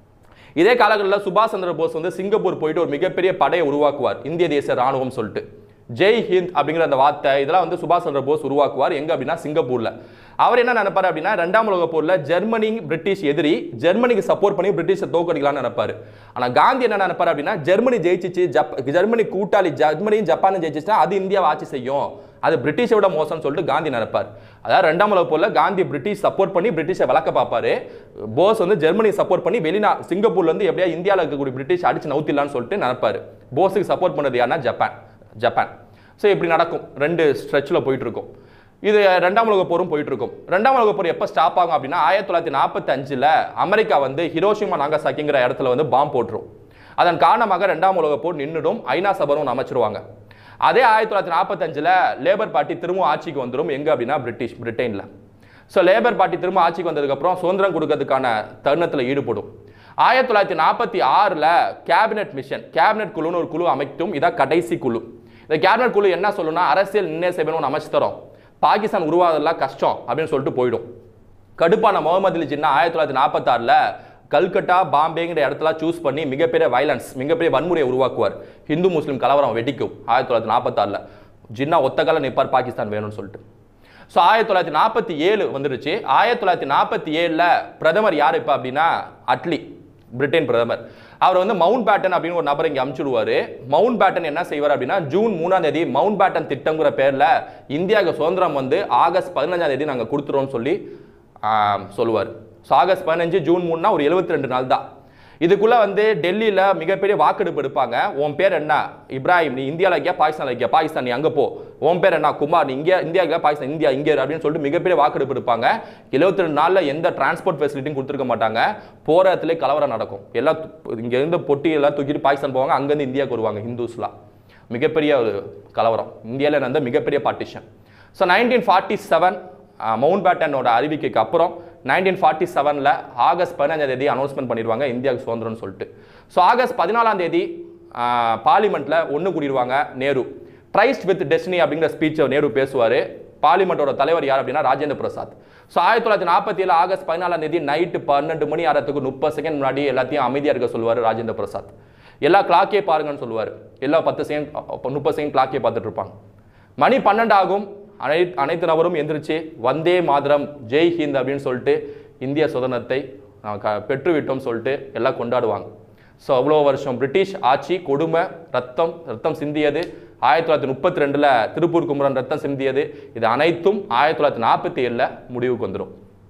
இதே காலகட்டத்தில் சுபாஷ் சந்திர போஸ் வந்து சிங்கப்பூர் போயிட்டு ஒரு மிகப்பெரிய படையை உருவாக்குவார் இந்திய தேசிய ராணுவம் சொல்லிட்டு ஜெய் ஹிந்த் அப்படிங்கிற அந்த வார்த்தை இதெல்லாம் வந்து சுபாஷ் சந்திர போஸ் உருவாக்குவார் எங்க அப்படின்னா சிங்கப்பூர்ல அவர் என்ன நினைப்பாரு அப்படின்னா ரெண்டாம் உலக போர்ல ஜெர்மனி பிரிட்டிஷ் எதிரி ஜெர்மனிக்கு சப்போர்ட் பண்ணி பிரிட்டிஷை தோக்கடிக்கலாம்னு நினைப்பாரு ஆனா காந்தி என்ன நினைப்பாரு அப்படின்னா ஜெர்மனி ஜெயிச்சிச்சு ஜப் ஜெர்மனி கூட்டாளி ஜெர்மனியும் ஜப்பானும் ஜெயிச்சிச்சுன்னா அது இந்தியாவை ஆட்சி செய்யும் அது பிரிட்டிஷை விட மோசம்னு சொல்லிட்டு காந்தி நினைப்பார் அதாவது ரெண்டாம் உலக போர்ல காந்தி பிரிட்டிஷ் சப்போர்ட் பண்ணி பிரிட்டிஷை வளர்க்க பார்ப்பாரு போஸ் வந்து ஜெர்மனி சப்போர்ட் பண்ணி வெளிநா சிங்கப்பூர்ல இருந்து எப்படியா இந்தியாவில் இருக்கக்கூடிய பிரிட்டிஷ் அடிச்சு நவுத்திடலாம்னு சொல்லிட்டு நினைப்பாரு போஸுக்கு சப்போர்ட் பண்ணது யாருன்னா ஜப்பான் ஜப்பான் ஸோ இப்படி நடக்கும் ரெண்டு ஸ்ட்ரெச்சில் போயிட்டு இருக்கும் இது ரெண்டாம் உலக போரும் போயிட்டு இருக்கும் ரெண்டாம் உலக போர் எப்போ ஸ்டாப் ஆகும் அப்படின்னா ஆயிரத்தி தொள்ளாயிரத்தி நாற்பத்தி அஞ்சில் அமெரிக்கா வந்து ஹிரோஷிமா நாகசாக்கிங்கிற இடத்துல வந்து பாம்பு போட்டுரும் அதன் காரணமாக ரெண்டாம் உலக போர் நின்றுடும் ஐநா சபரும் ஒண்ணு அமைச்சிருவாங்க அதே ஆயிரத்தி தொள்ளாயிரத்தி நாற்பத்தஞ்சில் லேபர் பார்ட்டி திரும்ப ஆட்சிக்கு வந்துடும் எங்க அப்படின்னா பிரிட்டிஷ் பிரிட்டனில் ஸோ லேபர் பார்ட்டி திரும்ப ஆட்சிக்கு வந்ததுக்கப்புறம் சுதந்திரம் கொடுக்கறதுக்கான தருணத்தில் ஈடுபடும் ஆயிரத்தி தொள்ளாயிரத்தி நாற்பத்தி ஆறில் கேபினெட் மிஷன் கேபினெட் குழுன்னு ஒரு குழு அமைக்கும் இதான் கடைசி குழு இந்த கேபினெட் குழு என்ன சொல்லுன்னா அரசியல் நிர்ணய சபைன்னு ஒன்று அமைச்சு தரோம் பாகிஸ்தான் உருவாதெல்லாம் கஷ்டம் அப்படின்னு சொல்லிட்டு போயிடும் கடுப்பான முகமது அலி ஜின்னா ஆயிரத்தி தொள்ளாயிரத்தி நாற்பத்தாறில் கல்கட்டா பாம்பேங்கிற இடத்துல சூஸ் பண்ணி மிகப்பெரிய வைலன்ஸ் மிகப்பெரிய வன்முறையை உருவாக்குவார் ஹிந்து முஸ்லீம் கலவரம் வெடிக்கும் ஆயிரத்தி தொள்ளாயிரத்தி நாற்பத்தாறில் ஜின்னா ஒத்த கால நிற்பார் பாகிஸ்தான் வேணும்னு சொல்லிட்டு ஸோ ஆயிரத்தி தொள்ளாயிரத்தி நாற்பத்தி ஏழு வந்துருச்சு ஆயிரத்தி தொள்ளாயிரத்தி நாற்பத்தி ஏழில் பிரதமர் யார் இப்போ அப்படின்னா அட்லி பிரிட்டன் பிரதமர் அவர் வந்து மவுண்ட் பேட்டன் அப்படின்னு ஒரு நபர் இங்கே அமுச்சுடுவார் மவுண்ட் பேட்டன் என்ன செய்வார் அப்படின்னா ஜூன் மூணாம் தேதி மவுண்ட் பேட்டன் திட்டங்கிற பேரில் இந்தியாவுக்கு சுதந்திரம் வந்து ஆகஸ்ட் பதினஞ்சாம் தேதி நாங்கள் கொடுத்துருவோம்னு சொல்லி சொல்லுவார் ஸோ ஆகஸ்ட் பதினஞ்சு ஜூன் மூணுனா ஒரு எழுபத்தி ரெண்டு நாள் தான் இதுக்குள்ள வந்து டெல்லியில் மிகப்பெரிய வாக்கெடுப்பு எடுப்பாங்க உன் பேர் என்ன இப்ராஹிம் நீ இந்தியாவில் இருக்கியா பாகிஸ்தானில் இருக்கியா பாகிஸ்தான் நீ அங்கே போ உன் பேர் என்ன குமார் நீ இங்கே இந்தியா இருக்கியா பாகிஸ்தான் இந்தியா இங்கே இரு அப்படின்னு சொல்லிட்டு மிகப்பெரிய வாக்கெடுப்பு எடுப்பாங்க எழுபத்தி ரெண்டு நாளில் எந்த டிரான்ஸ்போர்ட் ஃபெசிலிட்டியும் கொடுத்துருக்க மாட்டாங்க போகிற இடத்துல கலவரம் நடக்கும் எல்லாம் து- இங்க இருந்து பொட்டி எல்லாம் தூக்கிட்டு பாகிஸ்தான் போவாங்க அங்கேருந்து இந்தியாவுக்கு வருவாங்க ஹிந்துஸ்லாம் மிகப்பெரிய ஒரு கலவரம் இந்தியாவில் நடந்த மிகப்பெரிய partition so nineteen forty seven Mount பேட்டனோட அறிவிக்கைக்கு அப்புறம் நைன்டீன் ஃபார்ட்டி செவனில் ஆகஸ்ட் பதினஞ்சாம் தேதி அனௌன்ஸ்மெண்ட் பண்ணிடுவாங்க இந்தியாவுக்கு சுதந்திரம்னு சொல்லிட்டு ஸோ ஆகஸ்ட் பதினாலாம் தேதி பார்லிமெண்ட்டில் ஒன்று கூடிடுவாங்க நேரு ட்ரைஸ்ட் வித் டெஸ்டினி அப்படிங்கிற ஸ்பீச்சை நேரு பேசுவார் பார்லிமெண்ட்டோட தலைவர் யார் அப்படின்னா ராஜேந்திர பிரசாத் ஸோ ஆயிரத்தி தொள்ளாயிரத்தி நாற்பத்தி ஏழு ஆகஸ்ட் பதினாலாம் தேதி நைட்டு பன்னெண்டு மணி ஆறதுக்கு முப்பது செகண்ட் முன்னாடி எல்லாத்தையும் அமைதியாக இருக்க சொல்லுவார் ராஜேந்திர பிரசாத் எல்லா கிளாக்கே பாருங்கன்னு சொல்லுவார் எல்லா பத்து செகண்ட் முப்பது செகண்ட் கிளாக்கே பார்த்துட்டு இருப்பாங்க மணி பன்னெண்டு ஆகும் அனை அனைத்து நபரும் எந்திரிச்சு வந்தே மாதரம் ஜெய் ஹிந்த் அப்படின்னு சொல்லிட்டு இந்திய சுதந்திரத்தை நாம் க பெற்றுவிட்டோம் சொல்லிட்டு எல்லாம் கொண்டாடுவாங்க ஸோ அவ்வளோ வருஷம் பிரிட்டிஷ் ஆட்சி கொடுமை ரத்தம் ரத்தம் சிந்தியது ஆயிரத்தி தொள்ளாயிரத்தி முப்பத்தி ரெண்டில் திருப்பூர் குமரன் ரத்தம் சிந்தியது இது அனைத்தும் ஆயிரத்தி தொள்ளாயிரத்தி நாற்பத்தி ஏழில் முடிவுக்கு வந்துடும்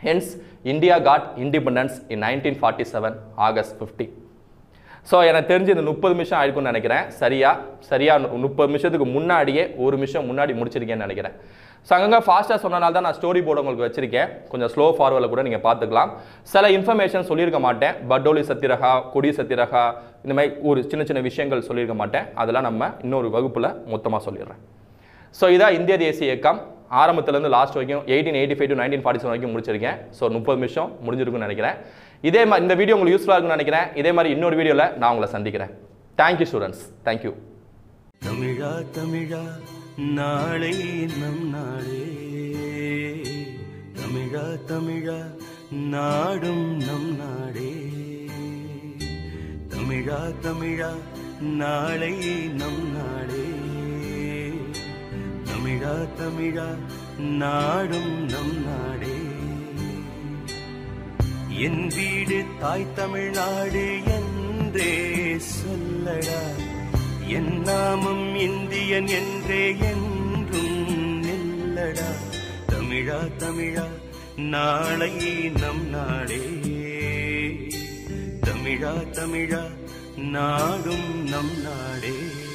hence India got independence in nineteen forty seven August fifteen so எனக்கு தெரிஞ்சு இந்த முப்பது நிமிஷம் ஆயிருக்கும்னு நினைக்கிறேன் சரியா சரியா நு- முப்பது நிமிஷத்துக்கு முன்னாடியே ஒரு நிமிஷம் முன்னாடி முடிச்சிருக்கேன்னு நினைக்கிறேன் ஸோ அங்கங்கே ஃபாஸ்ட்டாக சொன்னனால தான் நான் ஸ்டோரி போர்டு உங்களுக்கு வச்சிருக்கேன் கொஞ்சம் ஸ்லோ ஃபார்வர்டில் கூட நீங்கள் பார்த்துக்கலாம் சில இன்ஃபர்மேஷன் சொல்லியிருக்க மாட்டேன் பட்டோலி சத்திரகா கொடி சத்திரகா இந்த மாதிரி ஒரு சின்ன சின்ன விஷயங்கள் சொல்லியிருக்க மாட்டேன் அதெல்லாம் நம்ம இன்னொரு வகுப்பில் மொத்தமாக சொல்லிடுறேன் ஸோ இதான் இந்திய தேசிய இயக்கம் ஆரம்பத்துலேருந்து லாஸ்ட் வரைக்கும் eighteen eighty five to nineteen forty seven வரைக்கும் முடிச்சிருக்கேன் ஸோ முப்பது நிமிஷம் முடிஞ்சிருக்கும்னு நினைக்கிறேன் இதே மாதிரி இந்த வீடியோ உங்களுக்கு யூஸ்ஃபுல்லாக இருக்கும்னு நினைக்கிறேன் இதே மாதிரி இன்னொரு வீடியோவில் நான் உங்களை சந்திக்கிறேன் தேங்க்யூ ஸ்டூடெண்ட்ஸ் தேங்க்யூ தமிழா தமிழா நாளை நம் நாளே தமிழா தமிழா நாடும் நம் நாடே தமிழா தமிழா நாளை நம் நாடே தமிழா தமிழா நாடும் நம் நாடே என் வீடு தாய் தமிழ்நாடு என்றே சொல்லடா என் நாமம் இந்தியன் என்றே என்றும் நில்லடா தமிழா தமிழா நாளை நம் நாடே தமிழா தமிழா நாடும் நம் நாடே